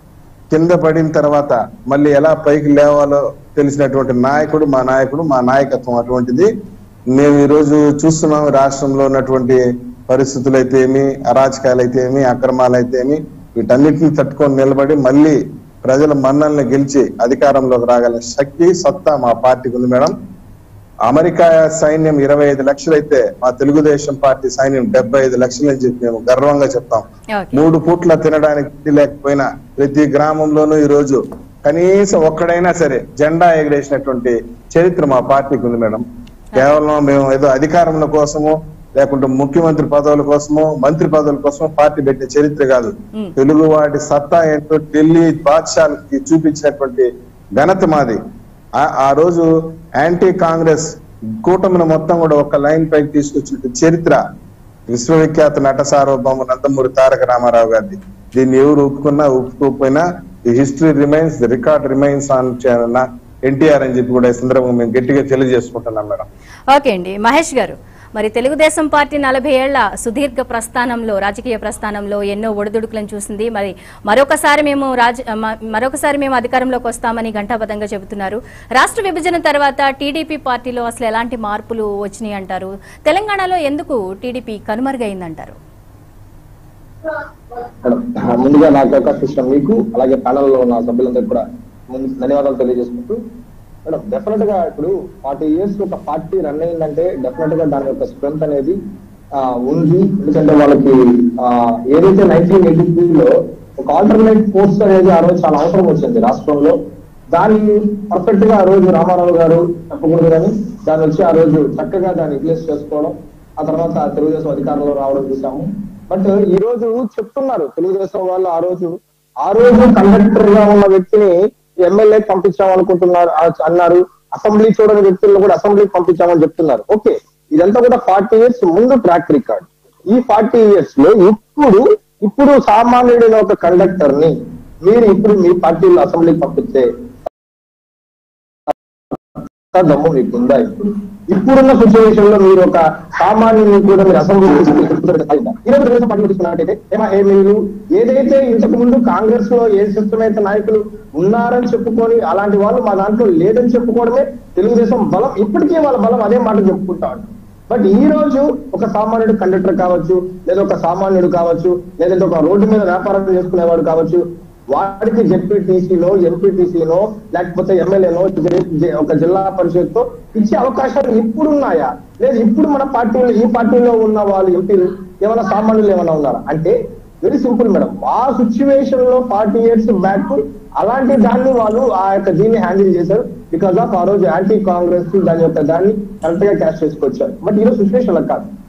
కింద పడిన తర్వాత మళ్ళీ ఎలా పైకి లేవాలో తెలిసినటువంటి నాయకుడు మా నాయకుడు మా నాయకత్వం అటువంటిది మేము ఈ రోజు చూస్తున్నాం రాష్ట్రంలో ఉన్నటువంటి పరిస్థితులు అయితే ఏమి అరాచకాలు అయితే ఏమి అక్రమాలు అయితే ఏమి వీటన్నిటిని తట్టుకొని నిలబడి మళ్ళీ ప్రజల మన్నల్ని గెలిచి అధికారంలోకి రాగల శక్తి సత్తా మా పార్టీకి ఉంది మేడం అమెరికా సైన్యం ఇరవై ఐదు లక్షలు అయితే మా తెలుగుదేశం పార్టీ సైన్యం డెబ్బై ఐదు లక్షలు అని చెప్పి మేము గర్వంగా చెప్తాం ఓకే మూడు పూట్ల తినడానికి తిండి లేకపోయినా ప్రతి గ్రామంలోనూ ఈ రోజు కనీసం ఒక్కడైనా సరే జెండా ఎగరేసినటువంటి చరిత్ర మా పార్టీకి ఉంది మేడం కేవలం మేము ఏదో అధికారంలో కోసమో లేకుంటే ముఖ్యమంత్రి పదవుల కోసమో మంత్రి పదవుల కోసమో పార్టీ పెట్టే చరిత్ర కాదు మ్మ్. తెలుగు వాటి సత్తా ఏంటో ఢిల్లీ బాద్షాలకి చూపించినటువంటి ఘనత మాది ఆ- ఆ రోజు యాంటీ కాంగ్రెస్ కూటమిని మొత్తం కూడా ఒక లైన్ పైకి తీసుకొచ్చిన చరిత్ర విశ్వవిఖ్యాత నట సార్వభౌమ నందమూరి తారక రామారావు గారిది దీన్ని ఎవరు ఒప్పుకున్నా ఒప్పుకోకపోయినా the history remains the record remains on NTR అని చెప్పి కూడా ఈ సందర్భంగా మేము గట్టిగా తెలియజేసుకుంటున్నాం మేడం ఓకే అండి మహేష్ గారు మరి తెలుగుదేశం పార్టీ నలభై ఏళ్ల సుదీర్ఘ ప్రస్థానంలో రాజకీయ ప్రస్థానంలో ఎన్నో ఒడిదుడుకులను చూసింది మరి మరొకసారి మేము రాజ మ- మరొకసారి మేము అధికారంలోకి వస్తామని ఘంటాబద్ధంగా చెబుతున్నారు రాష్ట్ర విభజన తర్వాత టీడీపీ పార్టీలో అసలు ఎలాంటి మార్పులు వచ్చినాయి అంటారు తెలంగాణలో ఎందుకు టీడీపీ కనుమరుగైందంటారు మేడం, ముందుగా నాకు అవకాశం ఇచ్చిన మీకు అలాగే ప్యానల్ లో ఉన్న సభ్యులందరికీ కూడా ముందు ధన్యవాదాలు తెలియజేసుకుంటూ మేడం డెఫినెట్ గా ఇప్పుడు ఫార్టీ ఇయర్స్ ఒక పార్టీ రన్ అయిందంటే డెఫినెట్ గా దాని యొక్క స్ట్రెంత్ అనేది ఆ, ఉంది ఎందుకంటే వాళ్ళకి ఆ, ఏదైతే నైన్టీన్ ఎయిటీ లో ఒక ఆల్టర్నేట్ ఫోర్స్ అనేది ఆ రోజు చాలా అవసరం వచ్చింది రాష్ట్రంలో దాన్ని పర్ఫెక్ట్ గా ఆ రోజు రామారావు గారు చెప్పకూడదు కానీ దాన్ని వచ్చి ఆ రోజు చక్కగా దాన్ని రిప్లేస్ చేసుకోవడం ఆ తర్వాత తెలుగుదేశం అధికారంలో రావడం చూసాము బట్ ఈ రోజు చెప్తున్నారు తెలుగుదేశం వాళ్ళు ఆ రోజు ఆ రోజు కండక్టర్ గా ఉన్న వ్యక్తిని ఎమ్మెల్యే పంపించాం అనుకుంటున్నారు ఆ- అన్నారు అసెంబ్లీ చూడని వ్యక్తులను కూడా అసెంబ్లీకి పంపించామని చెప్తున్నారు ఓకే ఇదంతా కూడా ఫార్టీ ఇయర్స్ ముందు ట్రాక్ రికార్డ్ ఈ ఫార్టీ ఇయర్స్ లో ఇప్పుడు ఇప్పుడు సామాన్యుడైన ఒక కండక్టర్ ని మీరు ఇప్పుడు మీ పార్టీలో అసెంబ్లీకి పంపిస్తే అంత దమ్ము మీకు ఉందా ఇప్పుడు ఇప్పుడున్న సిచ్యువేషన్ లో మీరు ఒక సామాన్యుని కూడా మీరు అసెంబ్లీ ఈరోజు తెలుగుదేశం పార్టీ తీసుకున్నట్టయితే ఏమా ఏ మీరు ఏదైతే ఇంతకు ముందు కాంగ్రెస్ లో ఏ సిస్టమ్ అయితే నాయకులు ఉన్నారని చెప్పుకొని అలాంటి వాళ్ళు మా దాంట్లో లేదని చెప్పుకోవడమే తెలుగుదేశం బలం ఇప్పటికీ వాళ్ళ బలం అదే మాట చెప్పుకుంటా ఉంటారు బట్ ఈ రోజు ఒక సామాన్యుడు కండక్టర్ కావచ్చు లేదా ఒక సామాన్యుడు కావచ్చు లేదంటే ఒక రోడ్డు మీద వ్యాపారం చేసుకునేవాడు కావచ్చు వాడికి జెడ్పీటీసీలో ఎంపీటీసీలో లేకపోతే ఎమ్మెల్యేనో ఒక జిల్లా పరిషత్ తో ఇచ్చే అవకాశాలు ఇప్పుడు ఉన్నాయా లేదు ఇప్పుడు మన పార్టీలో ఈ పార్టీలో ఉన్న వాళ్ళు ఎంపీలు ఏమైనా సామాన్యులు ఏమైనా ఉన్నారా అంటే వెరీ సింపుల్ మేడం ఆ సిచ్యువేషన్ లో ఫార్టీ ఇయర్స్ బ్యాక్ అలాంటి దాన్ని వాళ్ళు ఆ యొక్క దీన్ని హ్యాండిల్ చేశారు బికాస్ ఆఫ్ ఆ రోజు యాంటీ కాంగ్రెస్ దాని యొక్క దాన్ని కరెక్ట్ గా క్యాష్ చేసుకొచ్చారు బట్ ఈ రోజు సిచ్యువేషన్ అలా కాదు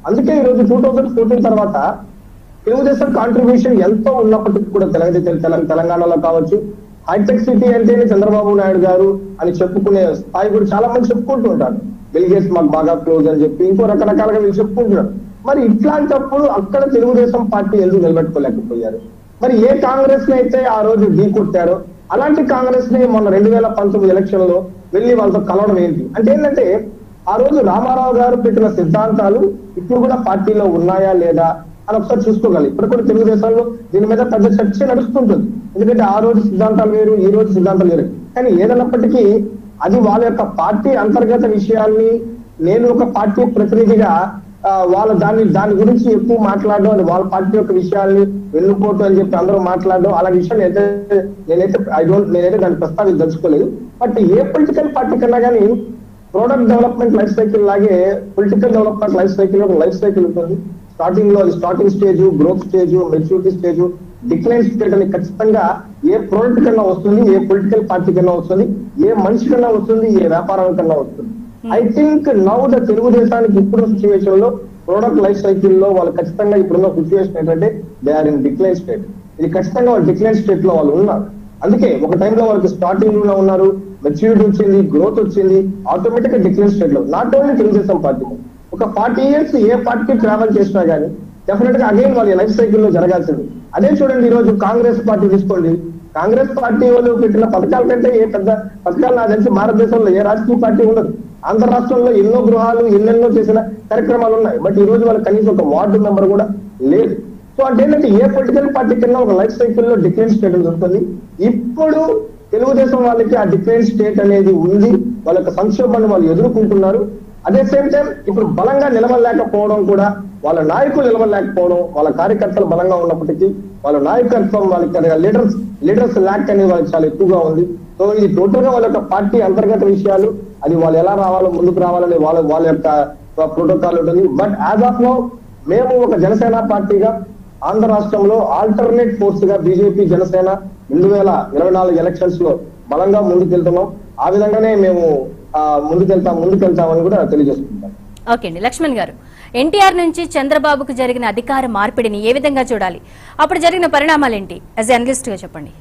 అందుకే ఈ రోజు టూ థౌజండ్ ఫోర్టీన్ తర్వాత తెలుగుదేశం కాంట్రిబ్యూషన్ ఎంతో ఉన్నప్పటికీ కూడా తెలంగాణ తెల- తెలంగాణలో కావచ్చు హైటెక్ సిటీ అంటేనే చంద్రబాబు నాయుడు గారు అని చెప్పుకునే స్థాయి కూడా చాలా మంది చెప్పుకుంటూ ఉంటారు బిల్గేట్స్ మాకు బాగా క్లోజ్ అని చెప్పి ఇంకో రకరకాలుగా వీళ్ళు చెప్పుకుంటున్నారు మరి ఇట్లాంటప్పుడు అక్కడ తెలుగుదేశం పార్టీ ఎందుకు నిలబెట్టుకోలేకపోయారు మరి ఏ కాంగ్రెస్ ని అయితే ఆ రోజు ఢీ కొట్టారో అలాంటి కాంగ్రెస్ ని మొన్న రెండు వేల పంతొమ్మిది ఎలక్షన్ లో వెళ్ళి వాళ్ళతో కలవడం ఏంటి అంటే ఏంటంటే ఆ రోజు రామారావు గారు పెట్టిన సిద్ధాంతాలు ఇప్పుడు కూడా పార్టీలో ఉన్నాయా లేదా అని ఒకసారి చూసుకోగలి ఇప్పుడు కూడా తెలుగుదేశంలో దీని మీద పెద్ద చర్చ నడుస్తుంటుంది ఎందుకంటే ఆ రోజు సిద్ధాంతాలు వేరు ఈ రోజు సిద్ధాంతాలు వేరు కానీ ఏదైనప్పటికీ అది వాళ్ళ యొక్క పార్టీ అంతర్గత విషయాల్ని నేను ఒక పార్టీ ప్రతినిధిగా ఆ, వాళ్ళ దాన్ని దాని గురించి ఎక్కువ మాట్లాడడం అది వాళ్ళ పార్టీ యొక్క విషయాల్ని వెళ్ళిపోవటం అని చెప్పి అందరూ మాట్లాడడం అలాంటి విషయాలు అయితే నేనైతే ఐ డోంట్ నేనైతే దాన్ని ప్రస్తావించదలుచుకోలేదు బట్ ఏ పొలిటికల్ పార్టీ కన్నా కానీ ప్రోడక్ట్ డెవలప్మెంట్ లైఫ్ సైకిల్ లాగే పొలిటికల్ డెవలప్మెంట్ లైఫ్ సైకిల్ ఒక లైఫ్ సైకిల్ ఉంటుంది స్టార్టింగ్ లో అది starting stage growth stage maturity stage decline stage అని ఖచ్చితంగా ఏ ప్రోడక్ట్ కన్నా వస్తుంది ఏ పొలిటికల్ పార్టీ కన్నా వస్తుంది ఏ మనిషి కన్నా వస్తుంది ఏ వ్యాపారం కన్నా వస్తుంది ఐ థింక్ నౌ ద తెలుగుదేశానికి ఇప్పుడున్న సిచ్యువేషన్ లో ప్రోడక్ట్ లైఫ్ సైకిల్ లో వాళ్ళు ఖచ్చితంగా ఇప్పుడున్న సిచ్యువేషన్ ఏంటంటే they are in decline state ఇది ఖచ్చితంగా వాళ్ళు డిక్లైన్ స్టేట్ లో వాళ్ళు ఉన్నారు అందుకే ఒక టైంలో వాళ్ళకి స్టార్టింగ్ లో ఉన్నారు మెచ్యూరిటీ వచ్చింది గ్రోత్ వచ్చింది ఆటోమేటిక్ గా డిక్లైన్ స్టేట్ లో నాట్ ఓన్లీ తెలుగుదేశం పార్టీ ఒక ఫార్టీ ఇయర్స్ ఏ పార్టీ ట్రావెల్ చేసినా గానీ డెఫినెట్ గా అగైన్ వాళ్ళ లైఫ్ సైకిల్ లో జరగాల్సింది అదే చూడండి ఈ రోజు కాంగ్రెస్ పార్టీ తీసుకోండి కాంగ్రెస్ పార్టీ వాళ్ళు పెట్టిన పథకాల కంటే ఏ పెద్ద పథకాలు నాకు తెలిసి భారతదేశంలో ఏ రాజకీయ పార్టీ ఉండదు ఆంధ్ర రాష్ట్రంలో ఎన్నో గృహాలు ఎన్నెన్నో చేసిన కార్యక్రమాలు ఉన్నాయి బట్ ఈ రోజు వాళ్ళకి కనీసం ఒక వార్డు మెంబర్ కూడా లేదు సో అంటే ఏంటంటే ఏ పొలిటికల్ పార్టీ కింద ఒక లైఫ్ సైకిల్ లో డిక్లైన్ స్టేట్ ఉంటుంది ఇప్పుడు తెలుగుదేశం వాళ్ళకి ఆ డిక్లైన్ స్టేట్ అనేది ఉంది వాళ్ళ యొక్క సంక్షోభాన్ని వాళ్ళు ఎదుర్కొంటున్నారు అదే సేమ్ టైం ఇప్పుడు బలంగా నిలవలేకపోవడం కూడా వాళ్ళ నాయకులు నిలవలేకపోవడం వాళ్ళ కార్యకర్తలు బలంగా ఉన్నప్పటికీ వాళ్ళ నాయకత్వం వాళ్ళకి లీడర్స్ లీడర్స్ ల్యాక్ అనేది వాళ్ళకి చాలా ఎక్కువగా ఉంది సో ఇది టోటల్ గా వాళ్ళ యొక్క పార్టీ అంతర్గత విషయాలు అది వాళ్ళు ఎలా రావాలో ముందుకు రావాలని వాళ్ళ వాళ్ళ యొక్క ప్రోటోకాల్ ఉంటుంది బట్ యాజ్ ఆఫ్ నో మేము ఒక జనసేన పార్టీగా ఆంధ్ర రాష్ట్రంలో ఆల్టర్నేట్ ఫోర్స్ గా బీజేపీ జనసేన రెండు వేల ఇరవై నాలుగు ఎలక్షన్స్ లో బలంగా ముందుకెళ్తున్నాం ఆ విధంగానే మేము ఆ, ముందుకెళ్తాం ముందుకెళ్తామని కూడా తెలియజేసుకుంటాం ఓకే అండి లక్ష్మణ్ గారు ఎన్టీఆర్ నుంచి చంద్రబాబుకు జరిగిన అధికార మార్పిడిని ఏ విధంగా చూడాలి అప్పుడు జరిగిన పరిణామాలేంటి యాజ్ అనలిస్ట్ గా చెప్పండి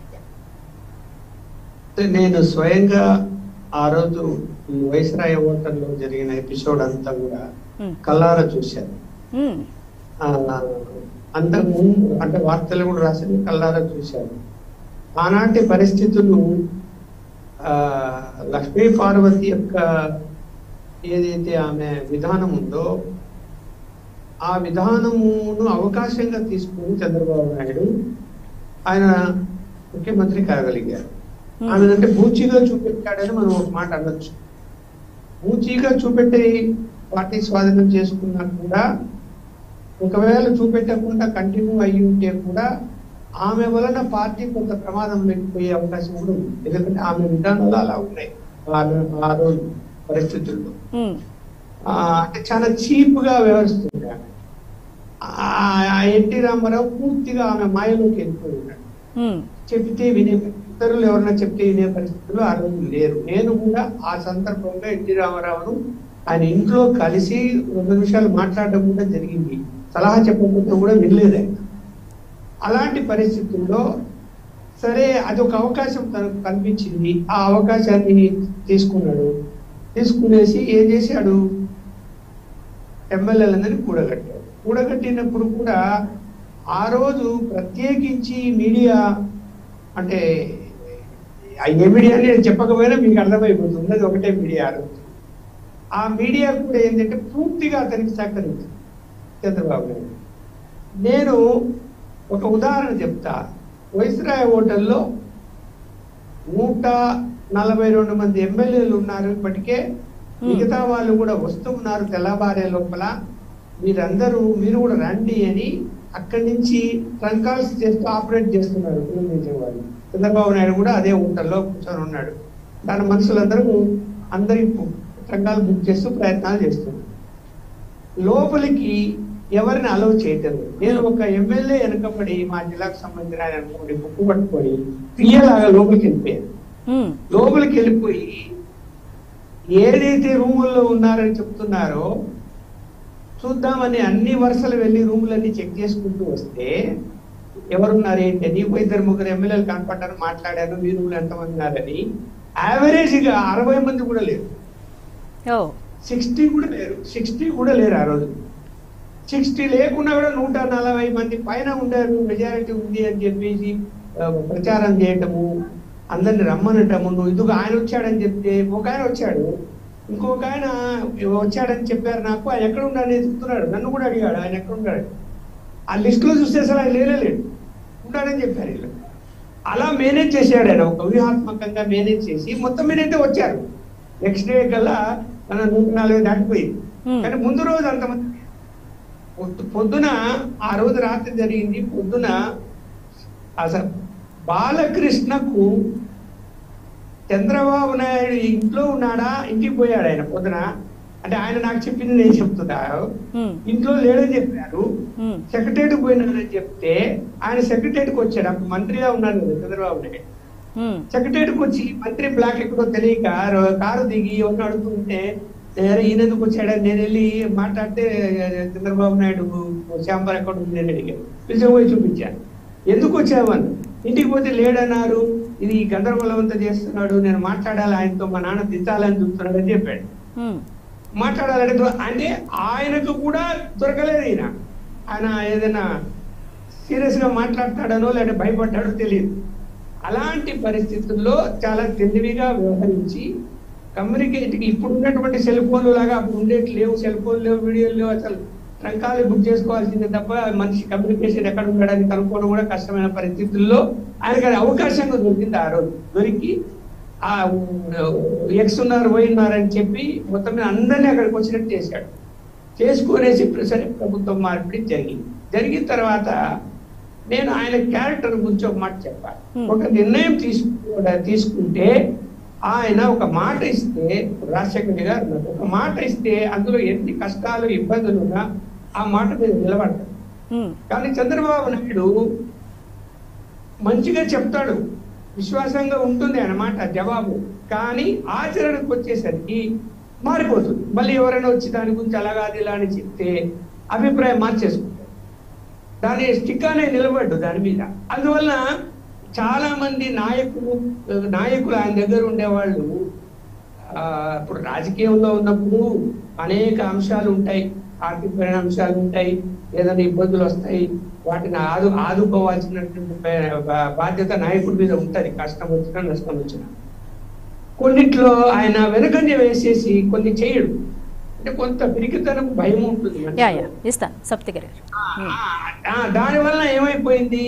నేను స్వయంగా ఆ రోజు ఈ వైస్రాయ హోటల్లో జరిగిన ఎపిసోడ్ అంతా కూడా Hmm. కల్లారా చూశాను మ్మ్. ఆ, అంతకు ముందు అంటే వార్తలు కూడా రాసింది కల్లారా చూశాను ఆనాటి పరిస్థితులు ఆ లక్ష్మీ పార్వతి యొక్క ఏదైతే ఆమె విధానం ఉందో ఆ విధానమును అవకాశంగా తీసుకుని చంద్రబాబు నాయుడు ఆయన ముఖ్యమంత్రి కాగలిగారు ఆమె అంటే బూచిగా చూపెట్టాడని మనం ఒక మాట అనొచ్చు బూచిగా చూపెట్టి పార్టీ స్వాధీనం చేసుకున్నా కూడా ఒకవేళ చూపెట్టకుండా కంటిన్యూ అయ్యి ఉంటే కూడా ఆమె వలన పార్టీ కొంత ప్రమాదం వెళ్ళిపోయే అవకాశం కూడా ఉంది ఎందుకంటే ఆమె విధానాలు అలా ఉన్నాయి ఆమె ఆ రోజు పరిస్థితుల్లో మ్మ్. ఆ, అంటే చాలా చీప్ గా వ్యవహరిస్తుంది ఆమె ఆ- ఆ ఎన్టీ రామారావు పూర్తిగా ఆమె మాయలోకి వెళ్ళిపోయి ఉన్నాడు మ్మ్. చెబితే వినే ఇతరులు ఎవరన్నా చెప్తే వినే పరిస్థితులు ఆ రోజు లేరు నేను కూడా ఆ సందర్భంగా ఎన్టీ రామారావును ఆయన ఇంట్లో కలిసి రెండు నిమిషాలు మాట్లాడడం కూడా జరిగింది సలహా చెప్పకపోతే కూడా వినలేదు ఆయన అలాంటి పరిస్థితుల్లో సరే అది ఒక అవకాశం తనకు కనిపించింది ఆ అవకాశాన్ని తీసుకున్నాడు తీసుకునేసి ఏం చేశాడు ఎమ్మెల్యేలందరినీ కూడగట్టాడు కూడగట్టినప్పుడు కూడా ఆ రోజు ప్రత్యేకించి మీడియా అంటే ఆ ఏ మీడియా అని నేను చెప్పకపోయినా మీకు అర్థమైపోతుంది అది ఒకటే మీడియా ఆ రోజు ఆ మీడియా కూడా ఏంటంటే పూర్తిగా అతనికి సహకరించింది చంద్రబాబు నాయుడు నేను ఒక ఉదాహరణ చెప్తా వైస్రాయ్ హోటల్లో నూట నలభై రెండు మంది ఎమ్మెల్యేలు ఉన్నారు ఇప్పటికే మిగతా వాళ్ళు కూడా వస్తున్నారు తెల్లబారే లోపల మీరందరూ మీరు కూడా రండి అని అక్కడి నుంచి ట్రంకాల్స్ చేస్తూ ఆపరేట్ చేస్తున్నారు తెలుగుదేశం వాళ్ళు చంద్రబాబు నాయుడు కూడా అదే హోటల్లో కూర్చొని ఉన్నాడు దాని మనుషులందరూ అందరి ట్రంకాలు బుక్ చేస్తూ ప్రయత్నాలు చేస్తున్నారు లోపలికి ఎవరిని అలౌ చేయటం లేదు. నేను ఒక ఎమ్మెల్యే వెనకబడి మా జిల్లాకు సంబంధించిన ఆయన అనుకోండి బుక్కు పట్టుకొని తీయలాగా లోపలికి వెళ్ళిపోయాను మ్మ్. లోపలికి వెళ్ళిపోయి ఏదైతే రూముల్లో ఉన్నారని చెప్తున్నారో చూద్దామని అన్ని వరుసలు వెళ్ళి రూములన్నీ చెక్ చేసుకుంటూ వస్తే ఎవరున్నారు ఏంటని ఒక ఇద్దరు ముగ్గురు ఎమ్మెల్యేలు కనపడ్డారు మాట్లాడారు మీ రూములు ఎంతమంది ఉన్నారని యావరేజ్గా అరవై మంది కూడా లేరు ఓ సిక్స్టీ కూడా లేరు సిక్స్టీ కూడా లేరు ఆ రోజు సిక్స్టీ లేకున్నా కూడా నూట నలభై మంది పైన ఉండారు మెజారిటీ ఉంది అని చెప్పేసి ఆ, ప్రచారం చేయటము అందరిని రమ్మనటము నువ్వు ఇదిగో ఆయన వచ్చాడని చెప్తే ఒక ఆయన వచ్చాడు ఇంకొక ఆయన వచ్చాడని చెప్పారు నాకు ఆయన ఎక్కడ ఉన్నాడని చెప్తున్నాడు నన్ను కూడా అడిగాడు ఆయన ఎక్కడ ఉన్నాడు ఆ లిస్ట్ లో చూస్తే అసలు ఆయన లేనేలేడు ఉంటాడని చెప్పారు వీళ్ళు అలా మేనేజ్ చేశాడు ఆయన ఒక వ్యూహాత్మకంగా మేనేజ్ చేసి మొత్తం మీద అయితే వచ్చారు నెక్స్ట్ డే కల్లా మన నూట నలభై దాటిపోయింది Hmm. కానీ ముందు రోజు అంతమంది పొద్దు- పొద్దున ఆ రోజు రాత్రి జరిగింది పొద్దున అసలు బాలకృష్ణకు చంద్రబాబు నాయుడు ఇంట్లో ఉన్నాడా ఇంటికి పోయాడు ఆయన పొద్దున అంటే ఆయన నాకు చెప్పింది నేను చెప్తున్నా ఉమ్, ఇంట్లో లేడని చెప్పారు ఉమ్, సెక్రటరీ పోయినారని చెప్తే ఆయన సెక్రటరీకి వచ్చాడు అప్పుడు మంత్రిగా ఉన్నాడు కదా చంద్రబాబు నాయుడు ఉమ్, సెక్రటరీకి వచ్చి మంత్రి బ్లాక్ ఎక్కడో తెలియక రో- కారు దిగి ఎవరిని అడుగుతుంటే "అరే, ఈయన ఎందుకు వచ్చాడని నేను వెళ్ళి మాట్లాడితే చంద్రబాబు నాయుడు శాంబర్ ఎక్కడ ఉంది అని అడిగాను పిలిచి పోయి చూపించాను ఎందుకు వచ్చావని ఇంటికి పోతే లేడన్నారు ఇది గందరగోళం అంతా చేస్తున్నాడు నేను మాట్లాడాలి ఆయనతో మా నాన్న దించాలని చూస్తున్నాడు అని చెప్పాడు ఉమ్, మాట్లాడాలంటే దొ- అంటే ఆయనకు కూడా దొరకలేదు ఈయన ఆయన ఏదైనా సీరియస్ గా మాట్లాడతాడనో లేదంటే భయపడ్డాడో తెలియదు అలాంటి పరిస్థితుల్లో చాలా తెలివిగా వ్యవహరించి కమ్యూనికేట్ ఇప్పుడు ఉన్నటువంటి సెల్ ఫోన్లు లాగా అప్పుడు ఉండేటి లేవు సెల్ ఫోన్ లేవు వీడియోలు లేవు అసలు ట్రంకాలు బుక్ చేసుకోవాల్సిందే తప్ప మనిషి కమ్యూనికేషన్ ఎక్కడ ఉండడానికి కనుక్కోవడం కూడా కష్టమైన పరిస్థితుల్లో ఆయనకి అది అవకాశంగా దొరికింది ఆ రోజు దొరికి ఆ ఎక్స్ ఉన్నారు వై ఉన్నారని చెప్పి మొత్తం మీద అందరినీ అక్కడికి వచ్చినట్టు చేశాడు చేసుకునేసి సరే ప్రభుత్వం మార్పిడి జరిగింది జరిగిన తర్వాత నేను ఆయన క్యారెక్టర్ గురించి ఒక మాట చెప్పాను Hmm. ఒక నిర్ణయం తీసుకు తీసుకుంటే ఆయన ఒక మాట ఇస్తే రాజశేఖర్ గారు అన్నారు, ఒక మాట ఇస్తే అందులో ఎన్ని కష్టాలు ఇబ్బందులు ఉన్నా ఆ మాట మీద నిలబడతారు ఉమ్, కానీ చంద్రబాబు నాయుడు మంచిగా చెప్తాడు విశ్వాసంగా ఉంటుంది అన్నమాట జవాబు కానీ ఆచరణకు వచ్చేసరికి మారిపోతుంది మళ్ళీ ఎవరైనా వచ్చి దాని గురించి అలాగా అది ఇలా అని చెప్తే అభిప్రాయం మార్చేసుకుంటారు దాని స్టిక్ అనే నిలబడ్డు దాని మీద అందువలన చాలా మంది నాయకులు నాయకులు ఆయన దగ్గర ఉండేవాళ్ళు ఆ, ఇప్పుడు రాజకీయంలో ఉన్నప్పుడు అనేక అంశాలు ఉంటాయి ఆర్థికమైన అంశాలు ఉంటాయి ఏదైనా ఇబ్బందులు వస్తాయి వాటిని ఆదు ఆదుకోవాల్సినటువంటి బా- బా- బాధ్యత నాయకుడి మీద ఉంటది కష్టం వచ్చినా నష్టం వచ్చినా కొన్నిట్లో ఆయన వెనకంజ వేసేసి కొన్ని చేయడు అంటే కొంత పిరికితనం భయం ఉంటుంది యా మనిషిలో. యా ఇస్తాను సప్తి గారు ఉమ్, ఆ, దాని వలన ఏమైపోయింది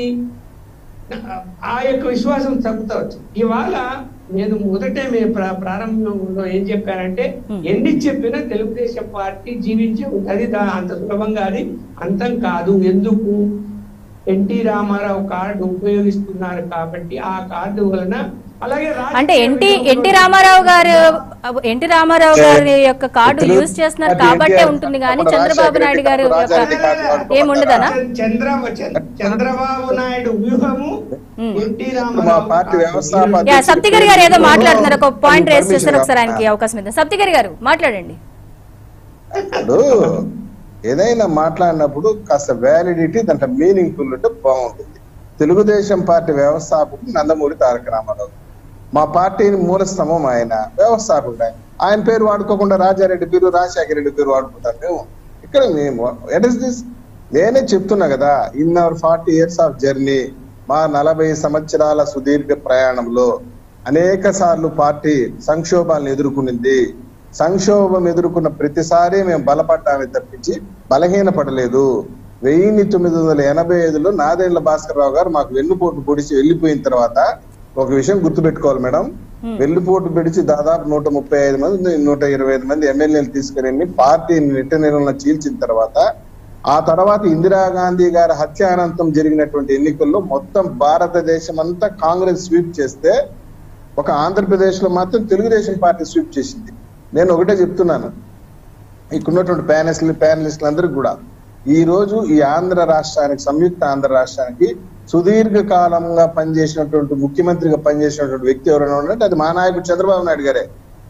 ఆ యొక్క విశ్వాసం తగ్గుతా వచ్చింది ఇవాళ నేను మొదటే మీ ప్రా- ప్రారంభంలో ఏం చెప్పానంటే Hmm. ఎన్ని చెప్పినా తెలుగుదేశం పార్టీ జీవించే ఉంటుంది దా- అంత సులభంగా అది అంతం కాదు ఎందుకు ఎన్టీ రామారావు కార్డు ఉపయోగిస్తున్నారు కాబట్టి ఆ కార్డు వలన అలాగే రాజకీయ అంటే ఎన్టీ విషయంలో ఎన్టీ రామారావు గారు ఎన్టీ రామారావు గారి యొక్క కార్డు తెలుగు యూజ్ చేస్తున్నారు పార్టీ కాబట్టే ఎన్టీఆర్ ఉంటుంది కానీ అప్పుడు చంద్రబాబు రాజశేఖర నాయుడు గారు రెడ్డి యొక్క రాజారెడ్డి కార్డు వాడుకోమంటారా? ఏముండదనా చంద్ర చంద్ర- చంద్రబాబు నాయుడు వ్యూహము Hmm. ఎన్టీ మా రామారావు పార్టీ కార్డు. వ్యవస్థాపక యా సప్తిగరి గారు ఏదో మాట్లాడుతున్నారు ఒక పాయింట్ రేస్ Permission చేస్తారు ఒకసారి ఆయనకి కావాలా? అవకాశం ఇద్దాం సప్తిగరి గారు మాట్లాడండి ఇప్పుడు ఏదైనా మాట్లాడినప్పుడు కాస్త వ్యాలిడిటీ దాంట్లో మీనింగ్ఫుల్ ఉంటే బాగుంటుంది తెలుగుదేశం పార్టీ వ్యవస్థాపకుడు నందమూరి తారక రామారావు మా పార్టీని మూల స్తంభం ఆయన వ్యవస్థాపకుడు ఆయన ఆయన పేరు వాడుకోకుండా రాజారెడ్డి పేరు రాజశేఖర రెడ్డి పేరు వాడుకుంటాం మేము ఇక్కడ మేము ఎట్ ఇస్ దిస్ నేనే చెప్తున్నా కదా in our forty years of journey మా నలభై సంవత్సరాల సుదీర్ఘ ప్రయాణంలో అనేక సార్లు పార్టీ సంక్షోభాలను ఎదుర్కొనింది సంక్షోభం ఎదుర్కొన్న ప్రతిసారి మేము బలపడ్డామే తప్పించి బలహీనపడలేదు వెయ్యి తొమ్మిది వందల ఎనభై ఐదులో నాదేళ్ల భాస్కర్ రావు గారు మాకు వెన్నుపోటు పొడిచి వెళ్ళిపోయిన తర్వాత ఒక విషయం గుర్తుపెట్టుకోవాలి మేడం Hmm. వెన్నుపోటు పిడిచి దాదాపు నూట ముప్పై ఐదు మంది నూట ఇరవై ఐదు మంది ఎమ్మెల్యేలు తీసుకుని పార్టీని నిట్ట నిరంలో చీల్చిన తర్వాత ఆ తర్వాత ఇందిరాగాంధీ గారి హత్యానంతం జరిగినటువంటి ఎన్నికల్లో మొత్తం భారతదేశం అంతా కాంగ్రెస్ స్వీప్ చేస్తే ఒక ఆంధ్రప్రదేశ్ లో మాత్రం తెలుగుదేశం పార్టీ స్వీప్ చేసింది నేను ఒకటే చెప్తున్నాను ఇక్కడ ఉన్నటువంటి ప్యానలిస్టులు ప్యానలిస్టులు అందరికి కూడా ఈ రోజు ఈ ఆంధ్ర రాష్ట్రానికి సంయుక్త ఆంధ్ర రాష్ట్రానికి సుదీర్ఘ కాలంగా పనిచేసినటువంటి ముఖ్యమంత్రిగా పనిచేసినటువంటి వ్యక్తి ఎవరైనా ఉన్నారంటే అది మా నాయకుడు చంద్రబాబు నాయుడు గారే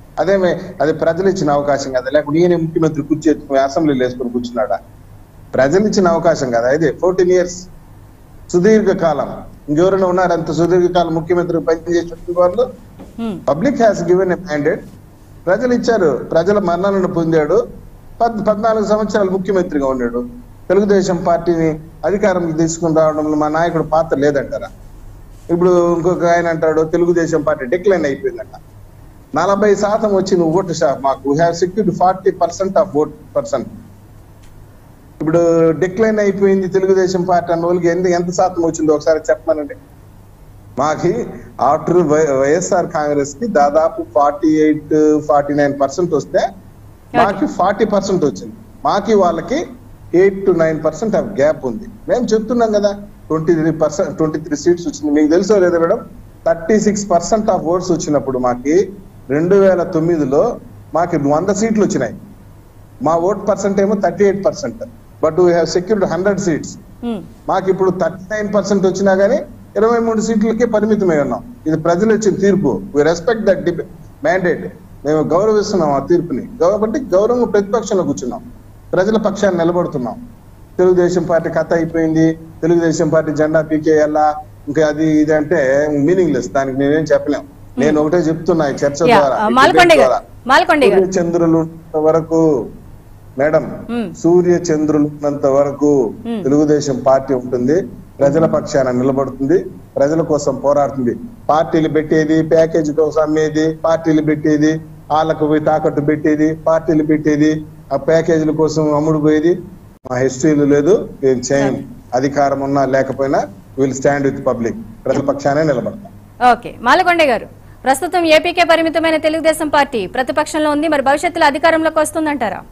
అదేమే అది ప్రజలు ఇచ్చిన అవకాశం కదా లేకపోతే ఈయన ముఖ్యమంత్రి కూర్చో అసెంబ్లీలో వేసుకొని కూర్చున్నాడా ప్రజలు ఇచ్చిన అవకాశం కదా ఇది ఫోర్టీన్ ఇయర్స్ సుదీర్ఘ కాలం ఇంకెవరైనా ఉన్నారు అంత సుదీర్ఘ కాలం ముఖ్యమంత్రి పనిచేసినటువంటి వాళ్ళు hmm. Public has given a mandate ప్రజలు ఇచ్చారు ప్రజల మన్ననను పొందాడు పద్ పద్నాలుగు సంవత్సరాలు ముఖ్యమంత్రిగా ఉన్నాడు తెలుగుదేశం పార్టీని అధికారంకి తీసుకుని రావడంలో మా నాయకుడు పాత్ర లేదంటారా ఇప్పుడు ఇంకొక ఆయన అంటాడు తెలుగుదేశం పార్టీ డిక్లైన్ అయిపోయిందంట నలభై శాతం వచ్చిన ఓటు షా మాకు we have secured forty percent of vote percent ఇప్పుడు డిక్లైన్ అయిపోయింది తెలుగుదేశం పార్టీ అన్న వాళ్ళకి ఎంత ఎంత శాతం వచ్చిందో ఒకసారి చెప్పమనండి మాకి ఆఫ్టర్ వైఎస్ఆర్ కాంగ్రెస్ కి దాదాపు forty eight forty nine percent వస్తే మాకి ఫార్టీ పర్సెంట్ వచ్చింది మాకి వాళ్ళకి eight to nine percent of gap ఉంది మేము చెప్తున్నాం కదా twenty three percent twenty three seats వచ్చింది మీకు తెలుసో లేదా madam thirty six percent of votes వచ్చినప్పుడు మాకి రెండు వేల తొమ్మిదిలో మాకి వంద సీట్లు వచ్చినాయి మా ఓట్ పర్సెంట్ ఏమో thirty eight percent but we have secured hundred seats hmm. మాకు ఇప్పుడు థర్టీ నైన్ పర్సెంట్ వచ్చినా గానీ ఇరవై మూడు సీట్లకే పరిమితమై ఉన్నాం ఇది ప్రజలు ఇచ్చిన తీర్పు వి రెస్పెక్ట్ దట్ మ్యాండేట్ మేము గౌరవిస్తున్నాం ఆ తీర్పుని కాబట్టి గౌరవం ప్రతిపక్షంలో కూర్చున్నాం ప్రజల పక్షాన్ని నిలబడుతున్నాం తెలుగుదేశం పార్టీ కథ అయిపోయింది తెలుగుదేశం పార్టీ జెండా పీకేయాలా ఇంకా అది ఇది అంటే మీనింగ్ లెస్ దానికి నేనేం చెప్పలేం నేను ఒకటే చెప్తున్నా ఈ చర్చ యా, ద్వారా ఆ, ఈ మాల్కొండ debate గారు ద్వారా. మాల్కొండ గారు సూర్య చంద్రులు ఉన్నంత వరకు మేడం మ్మ్. సూర్య చంద్రులు ఉన్నంత వరకు మ్మ్. తెలుగుదేశం పార్టీ ఉంటుంది ప్రజల పక్షాన నిలబడుతుంది ప్రజల కోసం పోరాడుతుంది పార్టీలు పెట్టేది ప్యాకేజీ కోసం అమ్మేది పార్టీలు పెట్టేది వాళ్ళకు పోయి తాకట్టు పెట్టేది పార్టీలు పెట్టేది ఆ ప్యాకేజీల కోసం అమ్ముడు పోయేది మా హిస్టరీలో లేదు మేము చేయం అధికారం ఉన్నా లేకపోయినా విల్ స్టాండ్ విత్ పబ్లిక్ ప్రజల పక్షానే నిలబడతాం ఓకే మాలకొండ గారు ప్రస్తుతం ఏపీకే పరిమితమైన తెలుగుదేశం పార్టీ ప్రతిపక్షంలో ఉంది మరి భవిష్యత్తులో అధికారంలోకి వస్తుందంటారా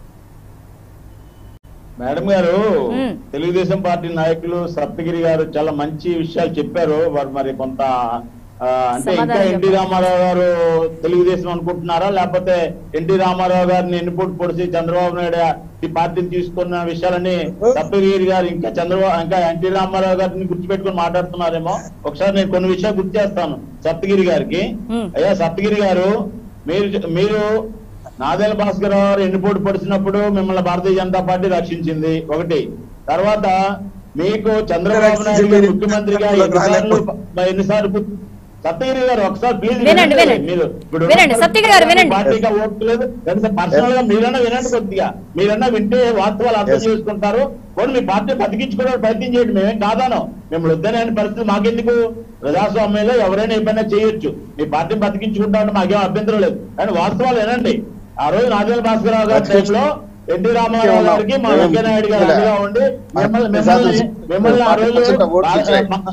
మేడం గారు మ్మ్. తెలుగుదేశం పార్టీ నాయకులు సప్తగిరి గారు చాలా మంచి విషయాలు చెప్పారు వారు మరి కొంత ఆ, అంటే ఇంకా సమాధానం ఎన్టీ రామారావు గారు తెలుగుదేశం అనుకుంటున్నారా లేకపోతే ఎన్టీ రామారావు గారిని ఎన్నిపోటు పొడిచి చంద్రబాబు నాయుడు ఈ పార్టీని తీసుకున్న విషయాలని సప్తగిరి గారు ఇంకా చంద్రబాబు ఇంకా ఎన్టీ రామారావు గారిని గుర్తుపెట్టుకుని మాట్లాడుతున్నారేమో ఒకసారి నేను కొన్ని విషయాలు గుర్తు చేస్తాను సప్తగిరి గారికి మ్మ్. అయ్యా సప్తగిరి గారు మీరు మీరు నాదేల భాస్కర్ గారు ఎన్నిపోటు పొడిచినప్పుడు మిమ్మల్ని భారతీయ జనతా పార్టీ రక్షించింది ఒకటి తర్వాత మీకు చంద్రబాబు నాయుడు గారు ముఖ్యమంత్రిగా ఎన్నిసార్లు ఎన్నిసార్లు గు- సప్తగిరి గారు ఒకసారి ప్లీజ్ వినండి, వినండి. మీరు ఇప్పుడు వినండి, సప్తగిరి గారు వినండి. పార్టీగా ఓటు లేదు పర్సనల్ గా మీరన్నా వినండి కొద్దిగా మీరన్నా వింటే వాస్తవాలు అర్థం Yes. చేసుకుంటారు పోనీ మీ పార్టీ బతికించుకోవడానికి ప్రయత్నం చేయండి మేమేం కాదాను మేము వద్దనే అనే పరిస్థితి మాకెందుకు ప్రజాస్వామ్యంలో ఎవరైనా ఏమైనా చేయొచ్చు మీ పార్టీని బతికించుకుంటామంటే మాకేం అభ్యంతరం లేదు కానీ వాస్తవాలు వినండి ఆ రోజు నాదేల భాస్కరరావు గారి టైంలో ఎన్టీ రామారావు గారికి మా వెంకయ్యనాయుడు గారు అండగా ఉండి మిమ్మల్ని మిమ్మల్ని మిమ్మల్ని ఆ రోజు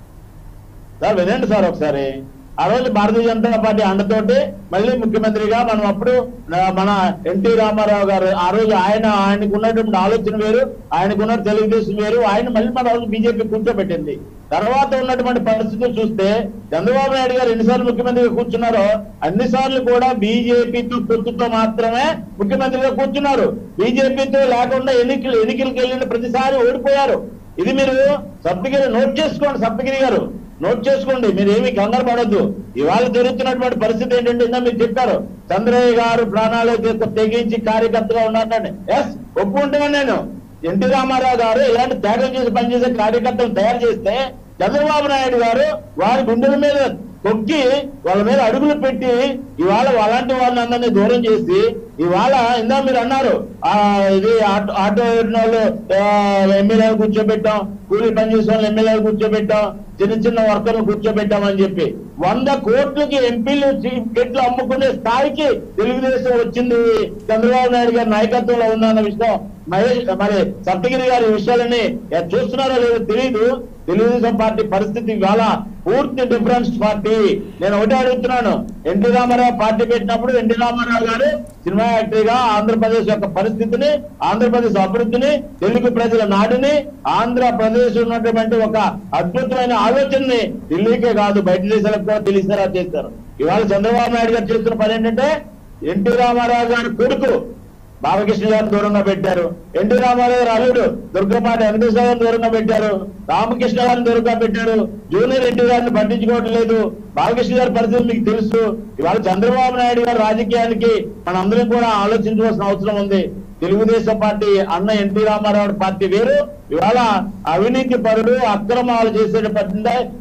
సార్ వినండి సార్ ఒకసారి ఆ రోజు భారతీయ జనతా పార్టీ అండతోటి మళ్ళీ ముఖ్యమంత్రిగా మనం అప్పుడు ఆ, మన ఎన్టీ రామారావు గారు ఆ రోజు ఆయన ఆయనకు ఉన్నటువంటి ఆలోచన వేరు ఆయనకున్న తెలుగుదేశం వేరు ఆయన మళ్ళీ మన రోజు బీజేపీ కూర్చోబెట్టింది తర్వాత ఉన్నటువంటి పరిస్థితులు చూస్తే చంద్రబాబు నాయుడు గారు ఎన్నిసార్లు ముఖ్యమంత్రిగా కూర్చున్నారో అన్ని సార్లు కూడా బీజేపీతో పొత్తుతో మాత్రమే ముఖ్యమంత్రిగా కూర్చున్నారు బీజేపీతో లేకుండా ఎన్నికలు ఎన్నికలకు వెళ్ళిన ప్రతిసారి ఓడిపోయారు ఇది మీరు సప్తగిరి నోట్ చేసుకోండి సప్తగిరి గారు నోట్ చేసుకోండి మీరు ఏమి కంగారు పడొద్దు ఇవాళ జరుగుతున్నటువంటి పరిస్థితి ఏంటంటే ఇందా మీరు చెప్పారు చంద్రయ్య గారు ప్రాణాలు తె- తెగించి కార్యకర్తగా ఉన్నారని ఎస్ ఒప్పుకుంటున్నాను నేను ఎన్టీ రామారావు గారు ఇలాంటి త్యాగం చేసి పనిచేసే కార్యకర్తలు తయారు చేస్తే చంద్రబాబు నాయుడు గారు వారి గుండెల మీద తొక్కి వాళ్ళ మీద అడుగులు పెట్టి ఇవాళ అలాంటి వాళ్ళని అందరినీ దూరం చేసి ఇవాళ ఇందా మీరు అన్నారు ఆ ఇది ఆటో ఆటో ఎడిన వాళ్ళు ఎమ్మెల్యేలు కూర్చోబెట్టాం కూలీ పని చేసే వాళ్ళు ఎమ్మెల్యేలు కూర్చోబెట్టాం చిన్న చిన్న వర్కర్లు కూర్చోబెట్టామని చెప్పి వంద కోట్లకి ఎంపీలు టికెట్లు అమ్ముకునే స్థాయికి తెలుగుదేశం వచ్చింది చంద్రబాబు నాయుడు గారి నాయకత్వంలో ఉందన్న విషయం మహేష్ మరి సప్తగిరి గారి విషయాలని ఎ- చూస్తున్నారో లేదో తెలియదు తెలుగుదేశం పార్టీ పరిస్థితి ఇవాళ పూర్తి డిఫరెన్స్ పార్టీ నేను ఒకటే అడుగుతున్నాను ఎన్టీ రామారావు పార్టీ పెట్టినప్పుడు ఎన్టీ రామారావు గారు సినిమా యాక్టరీగా ఆంధ్రప్రదేశ్ యొక్క పరిస్థితిని ఆంధ్రప్రదేశ్ అభివృద్ధిని తెలుగు ప్రజల నాడుని ఆంధ్రప్రదేశ్ ఉన్నటువంటి ఒక అద్భుతమైన ఆలోచనని ఢిల్లీకే కాదు బయట దేశాలకు కూడా తెలిసేలా చేశారు ఇవాళ చంద్రబాబు నాయుడు గారు చేస్తున్న పని ఏంటంటే ఎన్టీ రామారావు గారి కొడుకు బాలకృష్ణ గారిని దూరంగా పెట్టారు ఎన్టీ రామారావు గారు అల్లుడు దుర్గపాటి వెంకటేశ్వర గారిని దూరంగా పెట్టారు రామకృష్ణ గారిని దూరంగా పెట్టారు జూనియర్ ఎన్టీ గారిని పట్టించుకోవడం లేదు బాలకృష్ణ గారి పరిస్థితి మీకు తెలుసు ఇవాళ చంద్రబాబు నాయుడు గారు రాజకీయానికి మనందరం కూడా ఆలోచించవలసిన అవసరం ఉంది తెలుగుదేశం పార్టీ అన్న ఎన్టీ రామారావు పార్టీ వేరు ఇవాళ అవినీతి పరుడు అక్రమాలు చేసేటటువంటి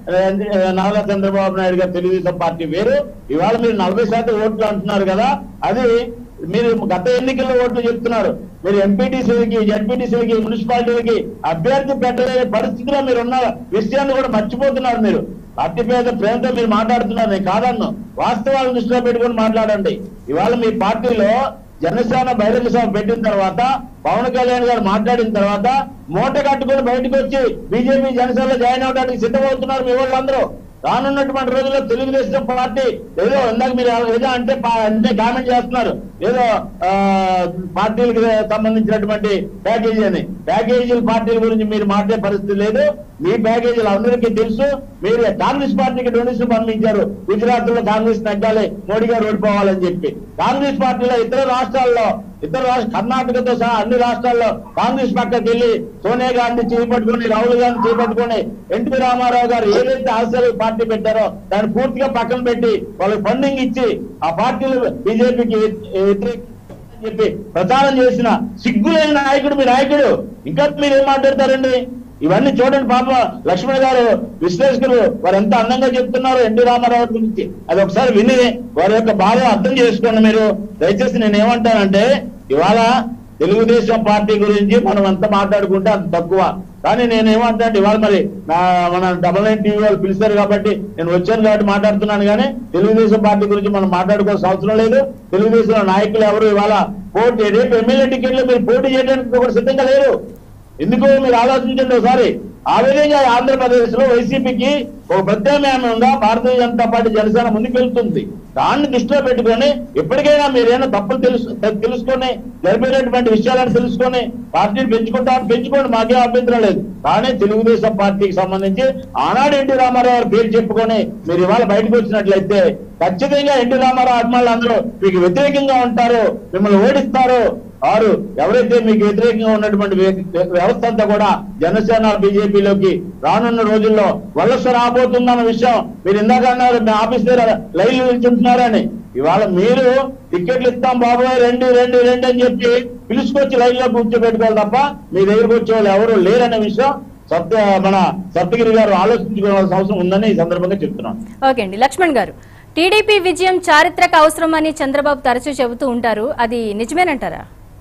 నారా చంద్రబాబు నాయుడు గారు తెలుగుదేశం పార్టీ వేరు ఇవాళ మీరు నలభై శాతం ఓట్లు అంటున్నారు కదా అది మీరు గత ఎన్నికల్లో ఓట్లు చెప్తున్నారు మీరు ఎంపీటీసీలకి జడ్పీటీసీలకి మున్సిపాలిటీలకి అభ్యర్థి పెట్టలేని పరిస్థితిలో మీరు ఉన్న విషయాన్ని కూడా మర్చిపోతున్నారు మీరు పార్టీ పేద ప్రేమతో మీరు మాట్లాడుతున్నారు నేను కాదన్ను వాస్తవాలను దృష్టిలో పెట్టుకొని మాట్లాడండి ఇవాళ మీ పార్టీలో జనసేన బహిరంగ సభ పెట్టిన తర్వాత పవన్ కళ్యాణ్ గారు మాట్లాడిన తర్వాత మూట కట్టుకొని బయటకు వచ్చి బీజేపీ జనసేనలో జాయిన్ అవడానికి సిద్ధమవుతున్నారు మీ వాళ్ళందరూ రానున్నటువంటి రోజుల్లో తెలుగుదేశం పార్టీ ఏదో ఇందాక మీరు ఏదో అంటే పా- అంటే కామెంట్ చేస్తున్నారు ఏదో ఆ, పార్టీలకు సంబంధించినటువంటి ప్యాకేజీ అని ప్యాకేజీల పార్టీల గురించి మీరు మాట్లాడే పరిస్థితి లేదు మీ ప్యాకేజీలు అందరికీ తెలుసు మీరు కాంగ్రెస్ పార్టీకి డొనేషన్ పంపించారు గుజరాత్ లో కాంగ్రెస్ తగ్గాలి మోడీ గారు ఓడిపోవాలని చెప్పి కాంగ్రెస్ పార్టీలో ఇతర రాష్ట్రాల్లో ఇతర రాష్ట్ర కర్ణాటకతో సహా అన్ని రాష్ట్రాల్లో కాంగ్రెస్ పక్కకి వెళ్ళి సోనియా గాంధీ చేపట్టుకుని రాహుల్ గాంధీ చేపట్టుకుని ఎన్టీ రామారావు గారు ఏదైతే ఆశలు పార్టీ పెట్టారో దాన్ని పూర్తిగా పక్కన పెట్టి వాళ్ళకి ఫండింగ్ ఇచ్చి ఆ పార్టీలు బీజేపీకి వ్యతిరేక అని చెప్పి ప్రచారం చేసిన సిగ్గులేని నాయకుడు మీ నాయకుడు ఇంకా మీరు ఏం మాట్లాడతారండి ఇవన్నీ చూడండి పాప లక్ష్మణ్ గారు విశ్లేషకులు వారు ఎంత అందంగా చెప్తున్నారు ఎన్టీ రామారావు గురించి అది ఒకసారి విని వారి యొక్క బాధ అర్థం చేసుకోండి మీరు దయచేసి నేను ఏమంటానంటే ఇవాళ తెలుగుదేశం పార్టీ గురించి మనం ఎంత మాట్లాడుకుంటే అంత తక్కువ కానీ నేను ఏమంటా అంటే ఇవాళ మరి నా మన డబల్ నైన్ టీవీ వాళ్ళు పిలిచారు కాబట్టి నేను వచ్చాను కాబట్టి మాట్లాడుతున్నాను కానీ తెలుగుదేశం పార్టీ గురించి మనం మాట్లాడుకోవాల్సిన అవసరం లేదు తెలుగుదేశం నాయకులు ఎవరు ఇవాళ పోటీ రేపు ఎమ్మెల్యే టికెట్లు మీరు పోటీ చేయడానికి కూడా సిద్ధంగా లేరు ఎందుకు మీరు ఆలోచించండి ఒకసారి ఆ విధంగా ఆంధ్రప్రదేశ్ లో వైసీపీకి ఒక ప్రత్యామ్నాయం ఉందా భారతీయ జనతా పార్టీ జనసేన ముందుకు వెళ్తుంది దాన్ని దృష్టిలో పెట్టుకొని ఎప్పటికైనా మీరేమైనా తప్పులు తెలుసు తెలుసుకొని జరిపేటటువంటి విషయాలను తెలుసుకొని పార్టీని పెంచుకుంటామని పెంచుకోండి మాకేం అభ్యంతరం లేదు కానీ తెలుగుదేశం పార్టీకి సంబంధించి ఆనాడు ఎన్టీ రామారావు గారి పేరు చెప్పుకొని మీరు ఇవాళ బయటకు వచ్చినట్లయితే ఖచ్చితంగా ఎన్టీ రామారావు అభిమానులు అందరూ మీకు వ్యతిరేకంగా ఉంటారు మిమ్మల్ని ఓడిస్తారు వారు ఎవరైతే మీకు వ్యతిరేకంగా ఉన్నటువంటి వ్య- వ్యవస్థ అంతా కూడా జనసేన బీజేపీలోకి రానున్న రోజుల్లో వలస రాబోతుందన్న విషయం మీరు ఇందాక అన్నారు మీ ఆఫీస్ దగ్గర లైన్లు నిల్చుంటున్నారని ఇవాళ మీరు టికెట్లు ఇస్తాం బాబోయ్ రండి రండి రండి అని చెప్పి పిలుచుకొచ్చి లైన్ లో కూర్చోబెట్టుకోవాలి తప్ప మీ దగ్గరకు వచ్చే వాళ్ళు ఎవరు లేరనే విషయం సత్య మన సప్తగిరి గారు ఆలోచించుకోవాల్సిన అవసరం ఉందని ఈ సందర్భంగా చెప్తున్నాను ఓకే అండి లక్ష్మణ్ గారు టీడీపీ విజయం చారిత్రక అవసరం అని చంద్రబాబు తరచూ చెబుతూ ఉంటారు అది నిజమేనంటారా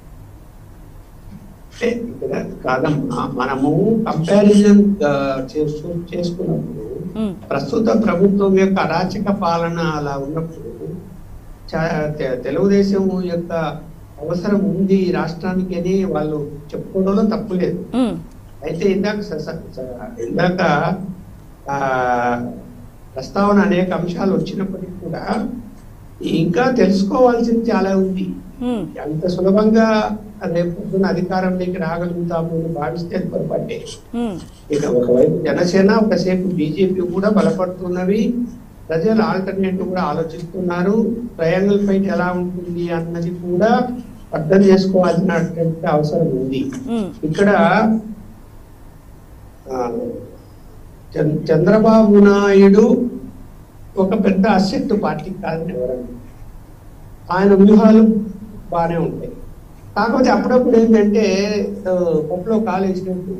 అంటే ఇక్కడ కాదమ్మా మనము కంపారిజన్ చేస్తూ చేసుకున్నప్పుడు ఉమ్, ప్రస్తుత ప్రభుత్వం యొక్క అరాచక పాలన అలా ఉన్నప్పుడు చా- తె- తెలుగుదేశం యొక్క అవసరం ఉంది ఈ రాష్ట్రానికి అని వాళ్ళు చెప్పుకోవడంలో తప్పు లేదు ఉమ్, అయితే ఇందాక స- స- స- ఇందాక ఆ, ప్రస్తావన అనేక అంశాలు వచ్చినప్పటికీ కూడా ఇంకా తెలుసుకోవాల్సింది చాలా ఉంది ఉమ్, అంత సులభంగా రేపు పొద్దున అధికారంలోకి రాగలుగుతాము అని భావిస్తే అది పొరపాటే ఉమ్, ఇక ఒకవైపు జనసేన ఒకసేపు బీజేపీ కూడా బలపడుతున్నవి ప్రజలు ఆల్టర్నేట్ కూడా ఆలోచిస్తున్నారు ట్రయాంగిల్ ఫైట్ ఎలా ఉంటుంది అన్నది కూడా అర్థం చేసుకోవాల్సినటువంటి అవసరం ఉంది ఉమ్, ఇక్కడ ఆ, చంద్ర- చంద్రబాబు నాయుడు ఒక పెద్ద అసెట్ పార్టీ కాదని ఎవరన్నా ఆయన వ్యూహాలు బాగానే ఉంటాయి కాకపోతే అప్పుడప్పుడు ఏంటంటే ఆ, పప్పులో కాలు వేసినట్టు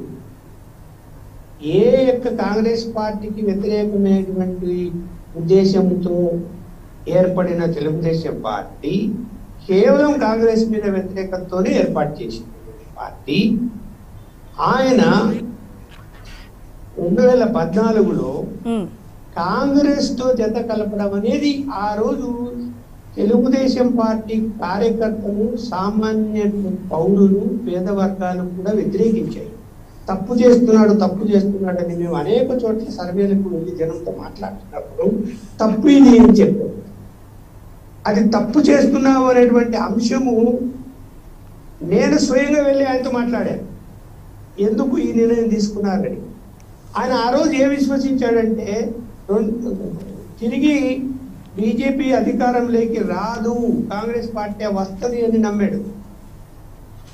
ఏ యొక్క కాంగ్రెస్ పార్టీకి వ్యతిరేకమైనటువంటి ఉద్దేశంతో ఏర్పడిన తెలుగుదేశం పార్టీ కేవలం కాంగ్రెస్ మీద వ్యతిరేకతతోనే ఏర్పాటు చేసింది పార్టీ ఆయన రెండు వేల పద్నాలుగులో ఉమ్, కాంగ్రెస్ తో జత కలపడం అనేది ఆ రోజు తెలుగుదేశం పార్టీ కార్యకర్తలు సామాన్య పౌరులు పేద వర్గాలు కూడా వ్యతిరేకించాయి తప్పు చేస్తున్నాడు తప్పు చేస్తున్నాడు అని మేము అనేక చోట్ల సర్వేలకు వెళ్ళి జనంతో మాట్లాడుతున్నప్పుడు తప్పు ఇది అని చెప్పాం అది తప్పు చేస్తున్నావు అనేటువంటి అంశము నేను స్వయంగా వెళ్ళి ఆయనతో మాట్లాడాను ఎందుకు ఈ నిర్ణయం తీసుకున్నారని ఆయన ఆ రోజు ఏం విశ్వసించాడంటే రెండు- తిరిగి బీజేపీ అధికారంలోకి రాదు కాంగ్రెస్ పార్టీ వస్తది అని నమ్మాడు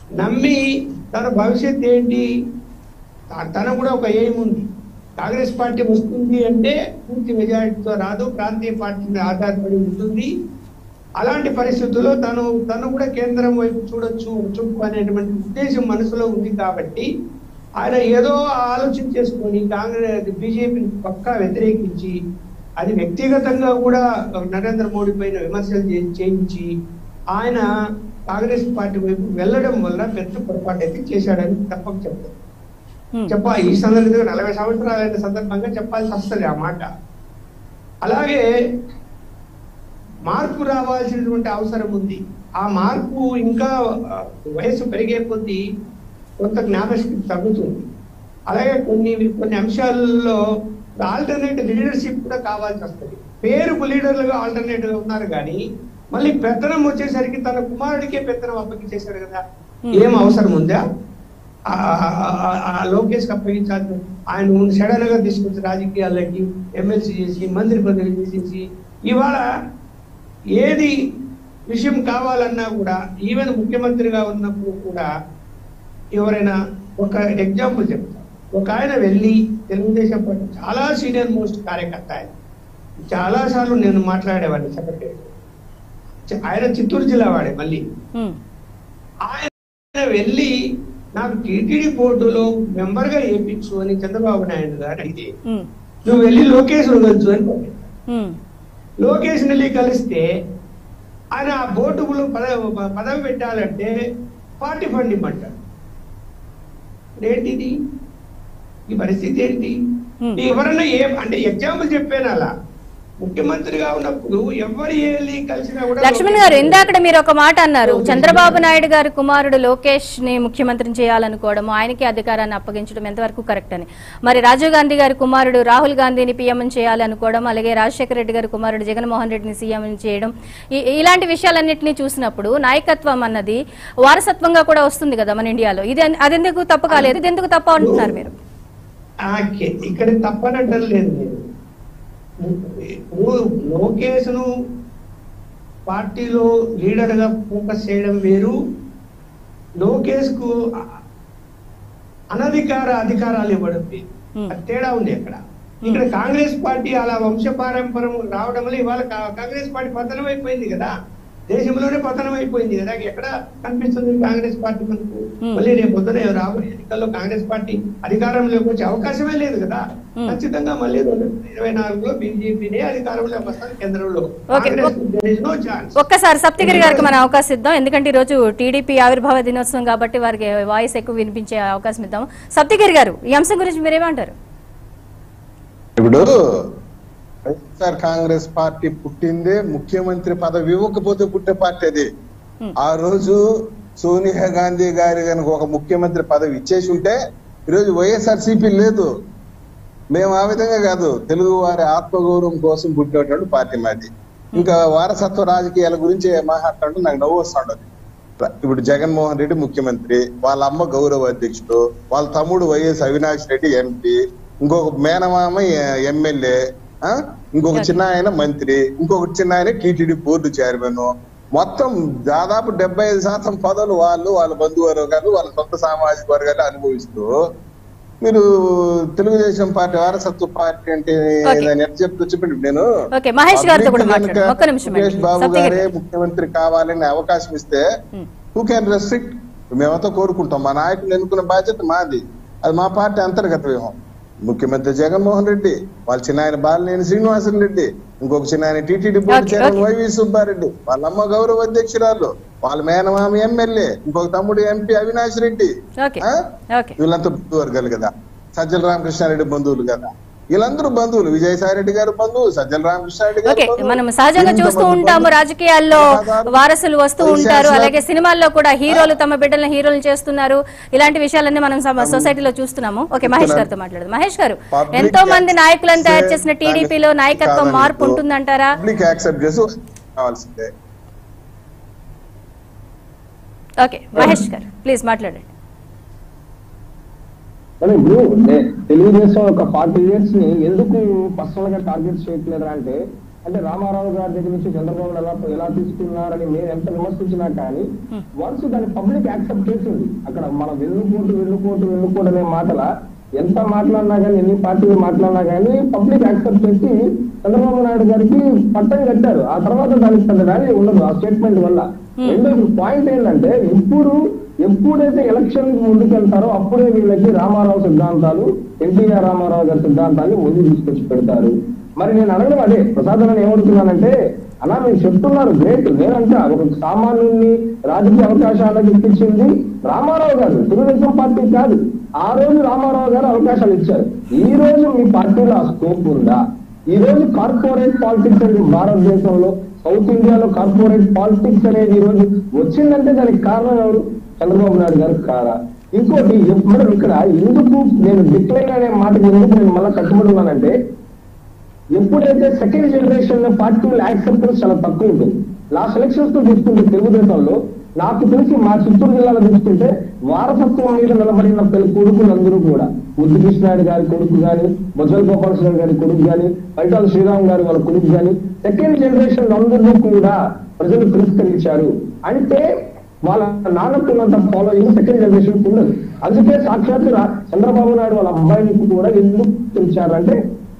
నమ్మి తన భవిష్యత్ ఏంటి త- తన కూడా ఒక ఎయిమ్ ఉంది కాంగ్రెస్ పార్టీ వస్తుంది అంటే పూర్తి మెజారిటీతో రాదు ప్రాంతీయ పార్టీ మీద ఆధారపడి ఉంటుంది అలాంటి పరిస్థితుల్లో తను తను కూడా కేంద్రం వైపు చూడొచ్చు చూపు అనేటువంటి ఉద్దేశం మనసులో ఉంది కాబట్టి ఆయన ఏదో ఆలోచన చేసుకొని కాంగ్రెస్ బీజేపీని పక్కా వ్యతిరేకించి అది వ్యక్తిగతంగా కూడా నరేంద్ర మోడీ పైన విమర్శలు చే- చేయించి ఆయన కాంగ్రెస్ పార్టీ వైపు వెళ్ళడం వల్ల పెద్ద పొరపాటు అయితే చేశాడని తప్పక చెప్తారు హ్మ్. చెప్ప ఈ సందర్భంగా నలభై సంవత్సరాలైన సందర్భంగా చెప్పాల్సి వస్తుంది ఆ మాట అలాగే మార్పు రావాల్సినటువంటి అవసరం ఉంది ఆ మార్పు ఇంకా ఆ, వయసు పెరిగే కొద్దీ కొంత జ్ఞాపశక్తి తగ్గుతుంది అలాగే కొన్ని కొన్ని అంశాల్లో ఆల్టర్నేట్ లీడర్షిప్ కూడా కావాల్సి వస్తుంది పేరుకు లీడర్లుగా ఆల్టర్నేట్ గా ఉన్నారు కానీ మళ్ళీ పెత్తనం వచ్చేసరికి తన కుమారుడికే పెత్తనం అప్పగించేశారు కదా ఏం అవసరం ఉందా ఆ- ఆ- ఆ- ఆ లోకేష్ కి అప్పగించాల్సిన ఆయన సడన్ గా తీసుకొచ్చి రాజకీయాల్లోకి ఎమ్మెల్సీ చేసి మంత్రి పదవి చేసేసి ఇవాళ ఏది విషయం కావాలన్నా కూడా ఈవెన్ ముఖ్యమంత్రిగా ఉన్నప్పుడు కూడా ఎవరైనా ఒక ఎగ్జాంపుల్ చెప్తా ఒక ఆయన వెళ్ళి తెలుగుదేశం పార్టీ చాలా సీనియర్ మోస్ట్ కార్యకర్త ఆయన చాలా సార్లు నేను మాట్లాడేవాడిని సెక్రటరీ ఆయన చిత్తూరు జిల్లా వాడే మళ్ళీ హ్మ్. ఆయన వెళ్ళి నాకు టీటీడీ బోర్డులో మెంబర్ గా వేయించు అని చంద్రబాబు నాయుడు గారు అయితే హ్మ్. నువ్వు వెళ్ళి లోకేష్ కలుసు అని పంపించారు. హ్మ్. లోకేష్ వెళ్ళి కలిస్తే ఆయన ఆ బోర్డులో పదవి పదవి పెట్టాలంటే పార్టీ ఫండ్ ఇమ్మంటాడు ఏంటిది ఈ పరిస్థితి ఏంటి Hmm. ఎవరన్నా ఏ అంటే ఎగ్జాంపుల్ చెప్పాను అలా ముఖ్యమంత్రిగా ఉన్నప్పుడు ఎవరు వెళ్ళి కలిసినా కూడా లక్ష్మణ్ గారు ఇందాకడ మీరు ఒక మాట అన్నారు చంద్రబాబు నాయుడు గారి కుమారుడు లోకేష్ ని ముఖ్యమంత్రిని చేయాలనుకోవడం ఆయనకి అధికారాన్ని అప్పగించడం ఎంతవరకు కరెక్ట్ అని మరి రాజీవ్ గాంధీ గారి కుమారుడు రాహుల్ గాంధీని పీఎం చేయాలనుకోవడం అలాగే రాజశేఖర రెడ్డి గారి కుమారుడు జగన్మోహన్ రెడ్డిని సీఎం చేయడం ఈ- ఇలాంటి విషయాలన్నింటినీ చూసినప్పుడు నాయకత్వం అన్నది వారసత్వంగా కూడా వస్తుంది కదా మన ఇండియాలో ఇది అన్- అదెందుకు తప్పు కాలేదు ఇది ఎందుకు తప్ప అంటున్నారు మీరు ఆ కే- ఇక్కడ తప్పనటం లేదు నేను నువ్వు లోకేష్ను పార్టీలో లీడర్ గా ఫోకస్ చేయడం వేరు లోకేష్ కు అనధికార అధికారాలు ఇవ్వడం వేరు Hmm. అది తేడా ఉంది అక్కడ ఇక్కడ కాంగ్రెస్ పార్టీ అలా వంశపారంపరం రావడం వల్ల ఇవాళ కా- కాంగ్రెస్ పార్టీ పతనం అయిపోయింది కదా దేశంలోనే పతనం అయిపోయింది కదా ఎక్కడ కనిపిస్తుంది కాంగ్రెస్ పార్టీ మనకు Hmm. మళ్ళీ రేపు పొద్దున రాబోయే ఎన్నికల్లో కాంగ్రెస్ పార్టీ అధికారంలోకి వచ్చే అవకాశమే లేదు కదా Hmm. ఖచ్చితంగా మళ్ళీ రెండు వేల ఇరవై నాలుగులో బీజేపీనే అధికారంలోకి వస్తుంది కేంద్రంలో Okay. Congress there is no chance. ఒక్కసారి సప్తగిరి గారికి మనం అవకాశం ఇద్దాం ఎందుకంటే ఈ రోజు టీడీపీ ఆవిర్భావ దినోత్సవం కాబట్టి వారికి వాయిస్ ఎక్కువ వినిపించే అవకాశం ఇద్దాం సప్తగిరి గారు ఈ అంశం గురించి మీరేమంటారు ఇప్పుడు వైఎస్ఆర్ కాంగ్రెస్ పార్టీ పుట్టిందే ముఖ్యమంత్రి పదవి ఇవ్వకపోతే పుట్టే పార్టీ అది Hmm. ఆ రోజు సోనియా గాంధీ గారి కనుక ఒక ముఖ్యమంత్రి పదవి ఇచ్చేసి ఉంటే ఈరోజు వైఎస్ఆర్ సిపి లేదు మేము ఆ విధంగా కాదు తెలుగు వారి ఆత్మగౌరవం కోసం పుట్టినటువంటి పార్టీ మాది ఇంకా వారసత్వ రాజకీయాల గురించి మాట్లాడుతూ నాకు నవ్వు వస్తుండదు ఇప్పుడు జగన్మోహన్ రెడ్డి ముఖ్యమంత్రి వాళ్ళ అమ్మ గౌరవ అధ్యక్షుడు వాళ్ళ తమ్ముడు వైఎస్ అవినాష్ రెడ్డి ఎంపీ ఇంకొక మేనమామ ఎ- ఎమ్మెల్యే ఆ? ఇంకొక చిన్న ఆయన మంత్రి ఇంకొక చిన్న ఆయన టీటీడీ బోర్డు చైర్మన్ మొత్తం దాదాపు డెబ్బై ఐదు శాతం పదవులు వాళ్ళు వాళ్ళ బంధువర్గాలు వాళ్ళ సొంత సామాజిక వర్గాలు అనుభవిస్తూ మీరు తెలుగుదేశం పార్టీ వారసత్వ పార్టీ అంటే Okay. దాన్ని ఎట్లా చెప్తూ చెప్పండి నేను ఓకే మహేష్ గారితో కూడా పబ్లిక్ మాట్లాడు కనుక ఒక్క నిమిషం అండి. సురేష్ బాబు సత్యగిరి గారే గారు. ముఖ్యమంత్రి కావాలని అవకాశం ఇస్తే Hmm. హూ క్యాన్ రెస్ట్రిక్ట్ మేమంతా కోరుకుంటాం మా నాయకులు ఎన్నుకున్న బాధ్యత మాది అది మా పార్టీ అంతర్గత వ్యూహం ముఖ్యమంత్రి జగన్మోహన్ రెడ్డి వాళ్ళ చిన్న ఆయన బాలినేని శ్రీనివాసన్ రెడ్డి ఇంకొక చిన్న ఆయన TTD board Okay, chairman okay. YV Subba Reddy వాళ్ళ అమ్మ గౌరవ అధ్యక్షురాలు వాళ్ళ మేనమామ ఎమ్మెల్యే ఇంకొక తమ్ముడు ఎంపీ అవినాష్ రెడ్డి ఓకే ఆ? ఓకే వీళ్ళంతా బంధువర్గాలు కదా సజ్జల రామకృష్ణారెడ్డి బంధువులు కదా వీళ్ళందరూ బంధువులు విజయసాయి రెడ్డి గారు బంధువు సజ్జల రామకృష్ణారెడ్డి గారు ఓకే బంధువు. మనం సహజంగా ఇంతమంది చూస్తూ ఉంటాము బంధువులు. రాజకీయాల్లో పదహారు వారసులు వస్తూ వైశాఖ ఉంటారు అలాగే సినిమాల్లో కూడా హీరోలు తమ బిడ్డలను హీరోలు చేస్తున్నారు ఇలాంటి విషయాలన్నీ మనం సమ- సొసైటీలో చూస్తున్నాము ఓకే మహేష్ గారితో మాట్లాడదు మహేష్ గారు Public ఎంతో మంది accept నాయకులను తయారు చేసిన చేసే టీడీపీలో దానికి నాయకత్వం కాదని మార్పు ఇప్పుడు ఉంటుందంటారా పబ్లిక్ యాక్సెప్ట్ చేసి కావాల్సిందే ఓకే మహేష్ గారు ప్లీజ్ మాట్లాడండి కానీ ఇప్పుడు నే- తెలుగుదేశం ఒక ఫార్టీ ఇయర్స్ ని ఎందుకు పర్సనల్ గా టార్గెట్ చేయట్లేదు అంటే అంటే రామారావు గారి దగ్గర నుంచి చంద్రబాబు ఎలా ఎలా తీసుకున్నారని మేము ఎంత విమర్శించినా కానీ వన్స్ దాన్ని పబ్లిక్ యాక్సెప్ట్ చేసింది అక్కడ మనం వెన్నుకోటు వెన్నుకోటు వెన్నుకోటు అనే మాటల ఎంత మాట్లాడినా కానీ ఎన్ని పార్టీలు మాట్లాడినా కానీ పబ్లిక్ యాక్సెప్ట్ చేసి చంద్రబాబు నాయుడు గారికి పట్టం కట్టారు ఆ తర్వాత దానికి పెద్ద వాల్యూ ఉండదు ఆ స్టేట్మెంట్ వల్ల రెండో పాయింట్ ఏంటంటే ఇప్పుడు ఎప్పుడైతే ఎలక్షన్ ముందుకు వెళ్తారో అప్పుడే వీళ్ళకి రామారావు సిద్ధాంతాలు ఎన్టీఆర్ రామారావు గారి సిద్ధాంతాన్ని ముందు తీసుకొచ్చి పెడతారు మరి నేను అడగడం అదే ప్రసాద్ ఏమడుతున్నానంటే అలా మీరు చెప్తున్నారు గ్రేట్ నేనంటే ఒక సామాన్యుని రాజకీయ అవకాశాలకు ఇప్పించింది రామారావు గారు తెలుగుదేశం పార్టీ కాదు ఆ రోజు రామారావు గారు అవకాశాలు ఇచ్చారు ఈ రోజు మీ పార్టీలో ఆ స్కోప్ ఉందా ఈ రోజు కార్పొరేట్ పాలిటిక్స్ అనేది భారతదేశంలో సౌత్ ఇండియాలో కార్పొరేట్ పాలిటిక్స్ అనేది ఈ రోజు వచ్చిందంటే దానికి కారణం ఎవరు చంద్రబాబు నాయుడు గారు కారా ఇంకోటి మేడం ఇక్కడ ఎందుకు నేను డిక్లైన్ అనే మాటకి ఎందుకు నేను మళ్ళీ కట్టుబడి ఉన్నానంటే ఎప్పుడైతే సెకండ్ జనరేషన్ పార్టీల యాక్సెప్టెన్స్ చాలా తక్కువ ఉంటుంది లాస్ట్ ఎలక్షన్స్ తో చూసుకుంటే తెలుగుదేశంలో నాకు తెలిసి మా చిత్తూరు జిల్లాలో చూసుకుంటే వారసత్వం మీద నిలబడిన పిల్ల కొడుకులందరూ కూడా ముద్దు కృష్ణాయుడు గారి కొడుకు గాని బొజ్జల గోపాలకృష్ణ గారి కొడుకు గాని పరిటాల శ్రీరామ్ గారి వాళ్ళ కొడుకు గాని సెకండ్ జనరేషన్ అందరూ కూడా ప్రజలు తిరస్కరించారు అంటే వాళ్ళ నాన్నకున్నంత ఫాలోయింగ్ సెకండ్ జనరేషన్ ఉన్నది అందుకే సాక్షాత్ రా- చంద్రబాబు నాయుడు వాళ్ళ అబ్బాయిని కూడా ఎందుకు పిలిచారంటే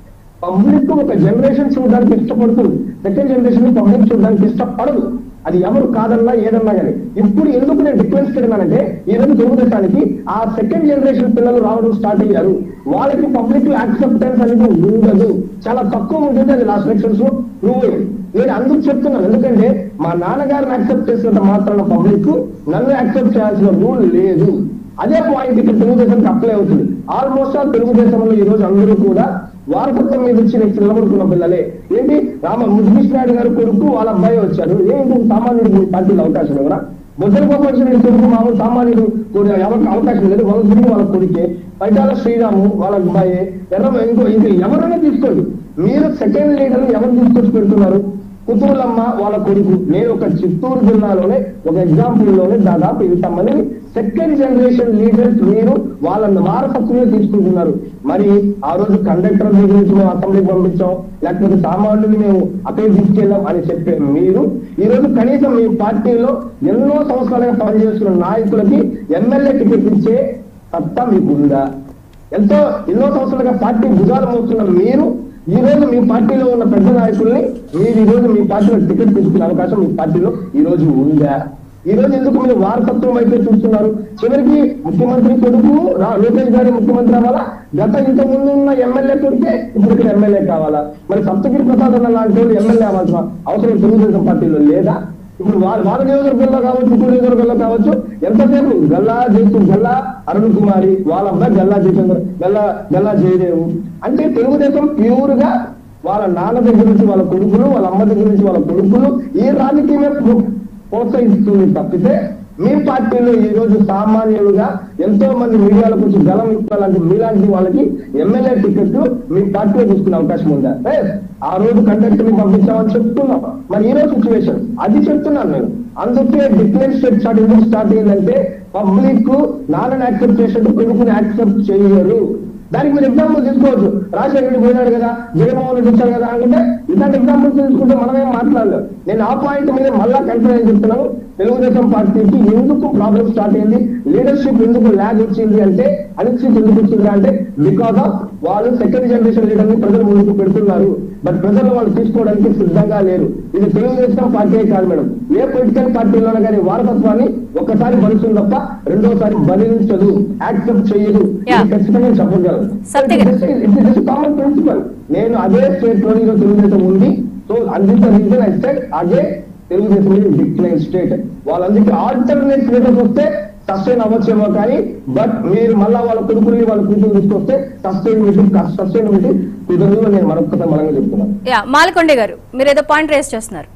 పబ్లిక్ ఒక జనరేషన్ చూడడానికి ఇష్టపడుతుంది సెకండ్ జనరేషన్ పబ్లిక్ చూడడానికి ఇష్టపడదు అది ఎవరు కాదన్నా ఏదన్నా కానీ ఇప్పుడు ఎందుకు నేను డిఫరెన్స్ పెట్టినానంటే ఈ రోజు తెలుగుదేశానికి ఆ సెకండ్ జనరేషన్ పిల్లలు రావడం స్టార్ట్ అయ్యారు వాళ్ళకి పబ్లిక్ యాక్సెప్టెన్స్ అనేది ఉండదు చాలా తక్కువ ఉంటుంది అది లాస్ట్ ఎలక్షన్స్ లో ప్రూవ్ అయ్యింది నేను అందుకు చెప్తున్నాను ఎందుకంటే మా నాన్నగారిని యాక్సెప్ట్ చేసినంత మాత్రాన పబ్లిక్ నన్ను యాక్సెప్ట్ చేయాల్సిన రూల్ లేదు అదే పాయింట్ ఇక్కడ తెలుగుదేశానికి అప్లై అవుతుంది ఆల్మోస్ట్ ఆల్ తెలుగుదేశంలో ఈ రోజు అందరూ కూడా వారసత్వం మీద వచ్చి నెక్స్ట్ నిలబడుకున్న పిల్లలే ఏంటి రామ ముద్దుకృష్ణాయుడు గారు కొడుకు వాళ్ళ అబ్బాయి వచ్చారు ఏంటి సామాన్యుడికి పార్టీలో అవకాశం ఎవరా బొద్దల గోపాలకృష్ణ కొడుకు మామూలు సామాన్యుడు కూడా ఎవరికి అవకాశం లేదు వాళ్ళ గురించి వాళ్ళ కొడుకే పైటాల శ్రీరాము వాళ్ళ అబ్బాయి ఎర్ర ఇంకో ఇంకో ఎవరైనా తీసుకోండి మీరు సెకండ్ లీడర్ ఎవరు తీసుకొచ్చి పెడుతున్నారు కుతూలమ్మ వాళ్ళ కొడుకు నేను ఒక చిత్తూరు జిల్లాలోనే ఒక ఎగ్జాంపుల్ లోనే దాదాపు ఇంతమంది సెకండ్ జనరేషన్ లీడర్స్ మీరు వాళ్ళని వారసత్వమే తీసుకుంటున్నారు మరి ఆ రోజు కండక్టర్ దగ్గర నుంచి మేము అసెంబ్లీకి పంపించాం లేకపోతే సామాన్యుని మేము అక్కడికి తీసుకెళ్ళాం అని చెప్పే మీరు ఈ రోజు కనీసం మీ పార్టీలో ఎన్నో సంవత్సరాలుగా పనిచేస్తున్న నాయకులకి ఎమ్మెల్యే టికెట్ ఇచ్చే సత్తా మీకు ఉందా ఎంతో ఎన్నో సంవత్సరాలుగా పార్టీ భుజాలు మోస్తున్న మీరు ఈ రోజు మీ పార్టీలో ఉన్న పెద్ద నాయకుల్ని మీరు ఈ రోజు మీ పార్టీలో టికెట్ తీసుకునే అవకాశం మీ పార్టీలో ఈ రోజు ఉందా ఈ రోజు ఎందుకు మీరు వారసత్వం అయితే చూస్తున్నారు చివరికి ముఖ్యమంత్రి కొడుకు రా- లోకేష్ గారి ముఖ్యమంత్రి అవ్వాలా గత ఇంత ముందు ఉన్న ఎమ్మెల్యే కొడుకే ఇప్పుడు ఇక్కడ ఎమ్మెల్యే కావాలా మరి సప్తగిరి ప్రసాద్ అన్న లాంటి వాళ్ళు ఎమ్మెల్యే అవ్వాల్సిన అవసరం తెలుగుదేశం పార్టీలో లేదా ఇప్పుడు వాళ్ళ వాళ్ళ నియోజకవర్గంలో కావచ్చు ఇంకో నియోజకవర్గంలో కావచ్చు ఎంతసేపు గల్లా జైతు గల్లా అరుణ్ కుమారి వాళ్ళ అబ్బాయి గల్లా జయచంద్ర గల్లా గల్లా జయదేవు అంటే తెలుగుదేశం ప్యూర్ గా వాళ్ళ నాన్న దగ్గర నుంచి వాళ్ళ కొడుకులు వాళ్ళ అమ్మ దగ్గర నుంచి వాళ్ళ కొడుకులు ఈ రాజకీయమే ప్రో- ప్రోత్సహిస్తుంది తప్పితే మీ పార్టీలో ఈ రోజు సామాన్యులుగా ఎంతో మంది మీడియాలకు వచ్చి గలం ఇవ్వాలంటే మీలాంటి వాళ్ళకి ఎమ్మెల్యే టికెట్లు మీ పార్టీలో తీసుకునే అవకాశం ఉందా ఏ, ఆ రోజు కండక్టర్ ని పంపించామని చెప్తున్నాం మరి ఈ రోజు సిచ్యువేషన్ అది చెప్తున్నాను నేను అందుకే డిఫరెన్స్ స్టేట్ స్టార్ట్ ఎందుకు స్టార్ట్ అయిందంటే పబ్లిక్ నాన్నని యాక్సెప్ట్ చేసినట్టు కొడుకుని యాక్సెప్ట్ చేయరు దానికి మీరు ఎగ్జాంపుల్ తీసుకోవచ్చు రాజశేఖర రెడ్డి పోయినాడు కదా జగన్మోహన్ రెడ్డి వచ్చాడు కదా అంటే ఇలాంటి ఎగ్జాంపుల్స్ తీసుకుంటే మనమేం మాట్లాడలేదు నేను ఆ పాయింట్ మీద మళ్ళా కన్ఫర్మ్ చెప్తున్నాను తెలుగుదేశం పార్టీకి ఎందుకు ప్రాబ్లం స్టార్ట్ అయింది లీడర్షిప్ ఎందుకు ల్యాగ్ వచ్చింది అంటే అనిశ్చితి ఎందుకు వచ్చింది అంటే బికాస్ ఆఫ్ వాళ్ళు సెకండ్ జనరేషన్ లీడర్ ని ప్రజలు ముందుకు పెడుతున్నారు బట్ ప్రజలు వాళ్ళు తీసుకోవడానికి సిద్ధంగా లేరు ఇది తెలుగుదేశం పార్టీ కాదు మేడం ఏ పొలిటికల్ పార్టీలోనే కానీ వారసత్వాన్ని ఒక్కసారి భరిస్తుంది తప్ప రెండోసారి భరించదు యాక్సెప్ట్ చేయదు ఇది Yeah. ఖచ్చితంగా చెప్పగలరు సత్య గారు. కామన్ ప్రిన్సిపల్ నేను అదే స్టేట్ లో ఈరోజు తెలుగుదేశం ఉంది సో అందింత రీజన్ ఐ సెట్ అదే తెలుగుదేశం డిక్లైన్ స్టేట్ వాళ్ళందరికీ ఆల్టర్నేట్ స్టేటస్ వస్తే సస్టైన్ అవ్వచ్చేమో కానీ బట్ మీరు మళ్ళా వాళ్ళ కొడుకుల్ని వాళ్ళ కూతురు తీసుకొస్తే సస్టైనబిలిటీ సస్టైనబిలిటీ కుదరదు అని నేను మరొకసారి బలంగా చెప్తున్నాను యా మాలకొండే గారు మీరు ఏదో పాయింట్ రేస్ చేస్తున్నారు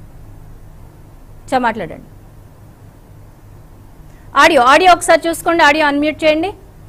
చా మాట్లాడండి ఆడియో ఆడియో ఒకసారి చూసుకోండి ఆడియో అన్మ్యూట్ చేయండి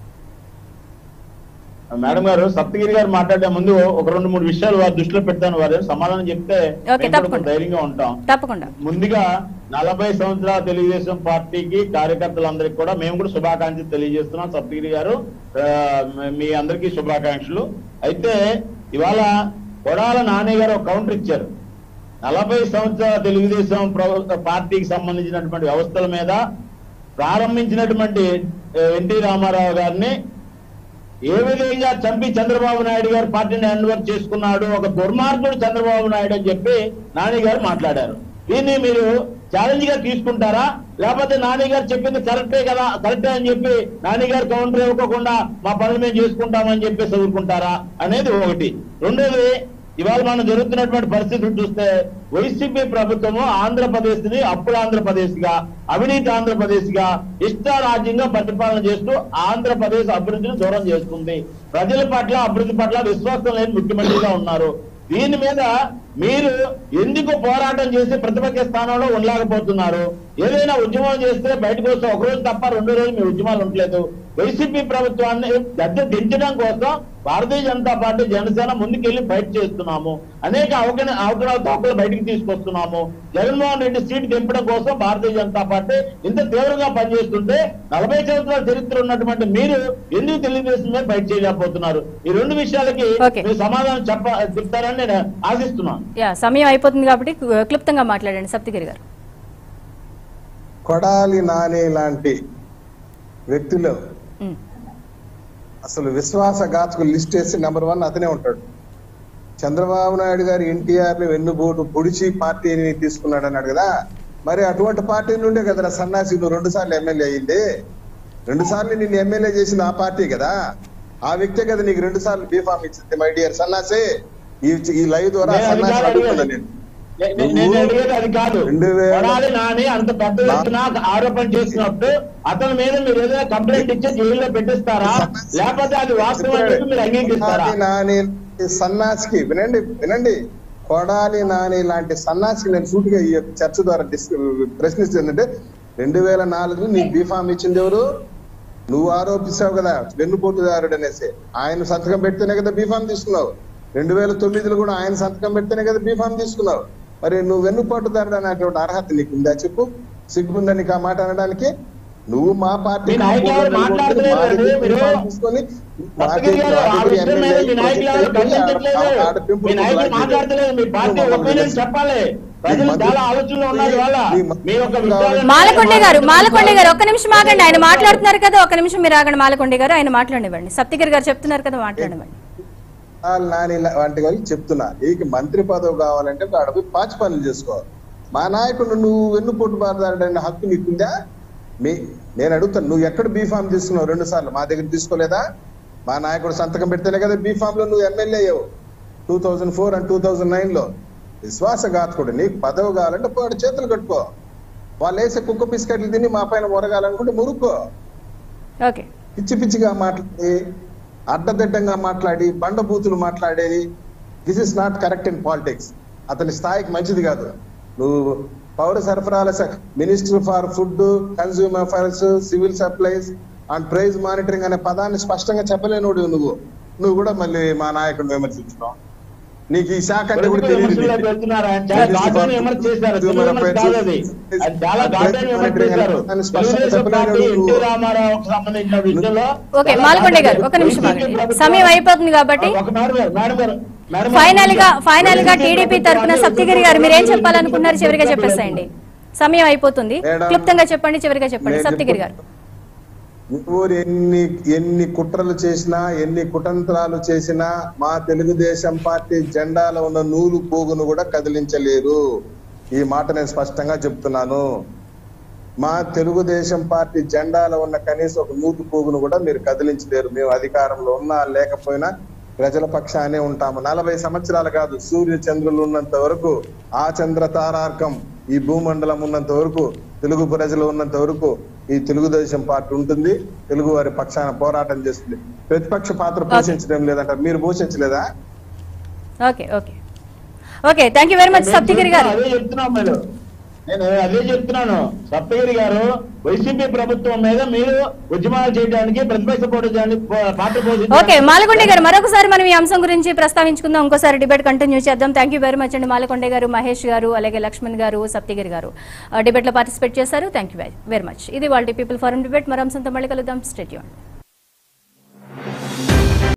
మేడం గారు సప్తగిరి గారు మాట్లాడే ముందు ఒక రెండు మూడు విషయాలు వారి దృష్టిలో పెడతాను వారు సమాధానం చెప్తే ఓకే, మేము కూడా తప్పకుండా. ధైర్యంగా ఉంటాం తప్పకుండా ముందుగా నలభై సంవత్సరాల తెలుగుదేశం పార్టీకి కార్యకర్తలందరికీ కూడా మేము కూడా శుభాకాంక్షలు తెలియజేస్తున్నాం సప్తగిరి గారు ఆ, మీ అందరికీ శుభాకాంక్షలు అయితే ఇవాళ కొడాల నాని గారు ఒక కౌంటర్ ఇచ్చారు నలభై సంవత్సరాల తెలుగుదేశం ప్రభుత్వ పార్టీకి సంబంధించినటువంటి వ్యవస్థల మీద ప్రారంభించినటువంటి ఆ, ఎన్టీ రామారావు గారిని ఏ విధంగా చంపి చంద్రబాబు నాయుడు గారు పార్టీని హ్యాండ్ చేసుకున్నాడు ఒక దుర్మార్గుడు చంద్రబాబు నాయుడు అని చెప్పి నాని గారు మాట్లాడారు దీన్ని మీరు ఛాలెంజ్ గా తీసుకుంటారా లేకపోతే నాని గారు చెప్పింది కరెక్టే కదా కరెక్టే అని చెప్పి నాని గారు కౌంటర్ ఇవ్వకుండా మా పనులు మేము చేసుకుంటామని చెప్పి చదువుకుంటారా అనేది ఒకటి రెండోది ఇవాళ మనం జరుగుతున్నటువంటి పరిస్థితులు చూస్తే వైసీపీ ప్రభుత్వము ఆంధ్రప్రదేశ్ ని అప్పుల ఆంధ్రప్రదేశ్ గా అవినీతి ఆంధ్రప్రదేశ్ గా ఇష్టారాజ్యంగా పరిపాలన చేస్తూ ఆంధ్రప్రదేశ్ అభివృద్ధిని దూరం చేస్తుంది ప్రజల పట్ల అభివృద్ధి పట్ల విశ్వాసం లేని ముఖ్యమంత్రిగా ఉన్నారు దీని మీద మీరు ఎందుకు పోరాటం చేసి ప్రతిపక్ష స్థానంలో ఉండలేకపోతున్నారు ఏదైనా ఉద్యమం చేస్తే బయటకు వస్తే ఒక రోజు తప్ప రెండు రోజులు మీ ఉద్యమాలు ఉండలేదు వైసీపీ ప్రభుత్వాన్ని గద్దె దించడం కోసం భారతీయ జనతా పార్టీ జనసేన ముందుకెళ్లి ఫైట్ చేస్తున్నాము అనేక అవకన అవకరాల తప్పులు బయటికి తీసుకొస్తున్నాము జగన్మోహన్ రెడ్డి సీట్ దింపడం కోసం భారతీయ జనతా పార్టీ ఇంత తీవ్రంగా పనిచేస్తుంటే నలభై సంవత్సరాల చరిత్ర ఉన్నటువంటి మీరు ఎందుకు తెలుగుదేశం మీద ఫైట్ చేయలేకపోతున్నారు ఈ రెండు విషయాలకి Okay. మీరు సమాధానం చెప్ప చెప్తారని నేను ఆశిస్తున్నాను యా సమయం అయిపోతుంది కాబట్టి కు- క్లుప్తంగా మాట్లాడండి సప్తగిరి గారు కొడాలి నాని లాంటి వ్యక్తులు ఉమ్. అసలు విశ్వాసఘాతకులు లిస్ట్ వేసి నెంబర్ వన్ అతనే ఉంటాడు చంద్రబాబు నాయుడు గారు ఎన్టీఆర్ ని వెన్నుబోటు పొడిచి పార్టీని తీసుకున్నాడు అన్నాడు కదా మరి అటువంటి పార్టీ నుండే కదరా సన్నాసి నువ్వు రెండు సార్లు ఎమ్మెల్యే అయ్యింది రెండు సార్లు నిన్ను ఎమ్మెల్యే చేసింది ఆ పార్టీ కదా ఆ వ్యక్తే కదా నీకు రెండు సార్లు బీఫామ్ ఇచ్చింది మై డియర్ సన్నాసి ఈ ఈ లైవ్ ద్వారా నేను అది సన్నాసి కాదు అడుగుతున్నా అడిగేది. నేను నే- నే- నేను అడిగేది అది కాదు రెండు వేల- కొడాలి నాని అంత పెద్ద ఎత్తున ఆరోపణ చేసినప్పుడు అతని మీద మీరు ఏదైనా కంప్లైంట్ ఇచ్చి జైల్లో పెట్టిస్తారా లేకపోతే అది వాస్తవం అని చెప్పి మీరు అంగీకరిస్తారా కొడాలి నాని సన్నాసికి వినండి వినండి కొడాలి నాని లాంటి సన్నాసికి నేను సూటిగా ఈ యొక్క చర్చ ద్వారా డిస్ ప్రశ్నిస్తుందంటే రెండు వేల నాలుగు నీకు బీఫామ్ ఇచ్చింది ఎవరు నువ్వు ఆరోపిస్తావు కదా వెన్నుపోటుదారుడు అనేసి ఆయన సంతకం పెడితేనే కదా బీఫామ్ తీసుకున్నావు రెండు వేల తొమ్మిదిలో కూడా ఆయన సంతకం పెడితేనే కదా బీఫామ్ తీసుకున్నావు మరి నువ్వు వెన్నుపోటుదారుడు అనేటువంటి అర్హత నీకు ఉందా చెప్పు సిగ్గుందా నీకు ఆ మాట అనడానికి నువ్వు మా పార్టీ మీ నాయకులు ఎవరు మాట్లాడతలేరు మా అండి, మీరు తీసుకొని సప్తగిరి గారు, ఆ విషయం మీద మీ నాయకులు ఎవరు ఖండించట్లేదు. మీ నాయకులు మాట్లాడతలేదు మీ పార్టీ ఒపీనియన్ చెప్పాలి ప్రజలు చాలా ఆలోచనలో ఉన్నారు ఇవాళ మీ యొక్క విషయాలను- మాలకొండ గారు మాలకొండ గారు ఒక్క నిమిషం ఆగండి ఆయన మాట్లాడుతున్నారు కదా ఒక్క నిమిషం మీరు ఆగండి మాలకొండ గారు ఆయన మాట్లాడనివ్వండి సప్తగిరి గారు చెప్తున్నారు కదా మాట్లాడనివ్వండి కొడాలి నాని లా- వంటి వాళ్ళకి చెప్తున్నా నీకు మంత్రి పదవి కావాలంటే ఆడ పోయి పాచి పనులు చేసుకో మా నాయకుడు నువ్వు వెన్నుపోటు బారదాడని హక్కు నీకుందా మీ నేను అడుగుతాను నువ్వు ఎక్కడ బీఫామ్ తీసుకున్నావు రెండు సార్లు మా దగ్గర తీసుకోలేదా మా నాయకుడు సంతకం పెడితేనే కదా బీఫామ్ లో నువ్వు ఎమ్మెల్యే అయ్యావు two thousand four and two thousand nine లో విశ్వాసఘాతకుడు నీకు పదవి కావాలంటే పోడు చేతులు కట్టుకో వాళ్ళు వేసే కుక్క బిస్కెట్లు తిని మా పైన మొరగాలనుకుంటే మురుక్కో ఓకే పిచ్చి పిచ్చిగా మాట్లాడి అడ్డదిడ్డంగా మాట్లాడి బండబూతులు మాట్లాడేది this is not correct in politics అతని స్థాయికి మంచిది కాదు నువ్వు పౌర సరఫరాల minister for food consumer affairs civil supplies and price monitoring అనే పదాన్ని స్పష్టంగా చెప్పలేనోడు నువ్వు నువ్వు కూడా మళ్ళీ మా నాయకుడిని విమర్శించున్నావు నీకు ఈ శాఖ అంటే కూడా పొలిటికల్ తెలియదు విమర్శలకు వెళ్తున్నారు. ఆయన చాలా ఘాటైన విమర్శ చేశారు. తెలుగు విమర్శ కాదు అది. ఆయన చాలా ఘాటైన విమర్శ చేశారు. తెలుగుదేశం పార్టీ ఎన్టీ రామారావుకు సంబంధించిన విషయంలో ఓకే మాలకొండ గారు ఒక నిమిషం ఆగండి సమయం అయిపోతుంది కాబట్టి ఒక మేడం గారు, మేడం గారు, మేడం గారు. ఫైనల్ గా ఫైనల్ గా టీడీపీ తరపున సప్తగిరి గారు మీరు ఏం చెప్పాలనుకున్నారు చివరిగా చెప్పేసేయండి సమయం అయిపోతుంది మేడం, క్లుప్తంగా చెప్పండి చివరిగా చెప్పండి నేను సప్తగిరి గారు ఎవరు ఎన్ని ఎన్ని కుట్రలు చేసినా ఎన్ని కుతంత్రాలు చేసినా మా తెలుగుదేశం పార్టీ జెండాలో ఉన్న నూలు పోగును కూడా కదిలించలేరు ఈ మాట నేను స్పష్టంగా చెప్తున్నాను మా తెలుగుదేశం పార్టీ జెండాలో ఉన్న కనీసం ఒక నూలు పోగును కూడా మీరు కదిలించలేరు మేము అధికారంలో ఉన్నా లేకపోయినా ప్రజల పక్షానే ఉంటాము నలభై సంవత్సరాలు కాదు సూర్య చంద్రులు ఉన్నంత వరకు ఆ చంద్ర తారార్కం ఈ భూమండలం ఉన్నంత వరకు తెలుగు ప్రజలు ఉన్నంత వరకు ఈ తెలుగుదేశం పార్టీ ఉంటుంది తెలుగు వారి పక్షాన పోరాటం చేస్తుంది ప్రతిపక్ష పాత్ర పోషించడం లేదంటారు మీరు పోషించలేదా okay okay okay thank you very much Saptagiri garu అదే చెప్తున్నాం మీరు నేను అదే చెప్తున్నాను సప్తగిరి గారు వైసీపీ ప్రభుత్వం మీద మీరు ఉద్యమాలు చేయడానికి ప్రతిపక్ష పోటీ చేయడానికి పో- పాత్ర పోషించడానికి ఓకే మాలకొండ గారు మరొకసారి మనం ఈ అంశం గురించి ప్రస్తావించుకుందాం ఇంకోసారి డిబేట్ కంటిన్యూ చేద్దాం థ్యాంక్ యూ వెరీ మచ్ అండి మాలకొండ గారు మహేష్ గారు అలాగే లక్ష్మణ్ గారు సప్తగిరి గారు డిబేట్ లో పార్టిసిపేట్ చేశారు థ్యాంక్ యూ వెరీ మచ్ ఇది వాళ్ళ పీపుల్ ఫారం డిబేట్ మరో అంశంతో మళ్ళీ కలుద్దాం స్టేట్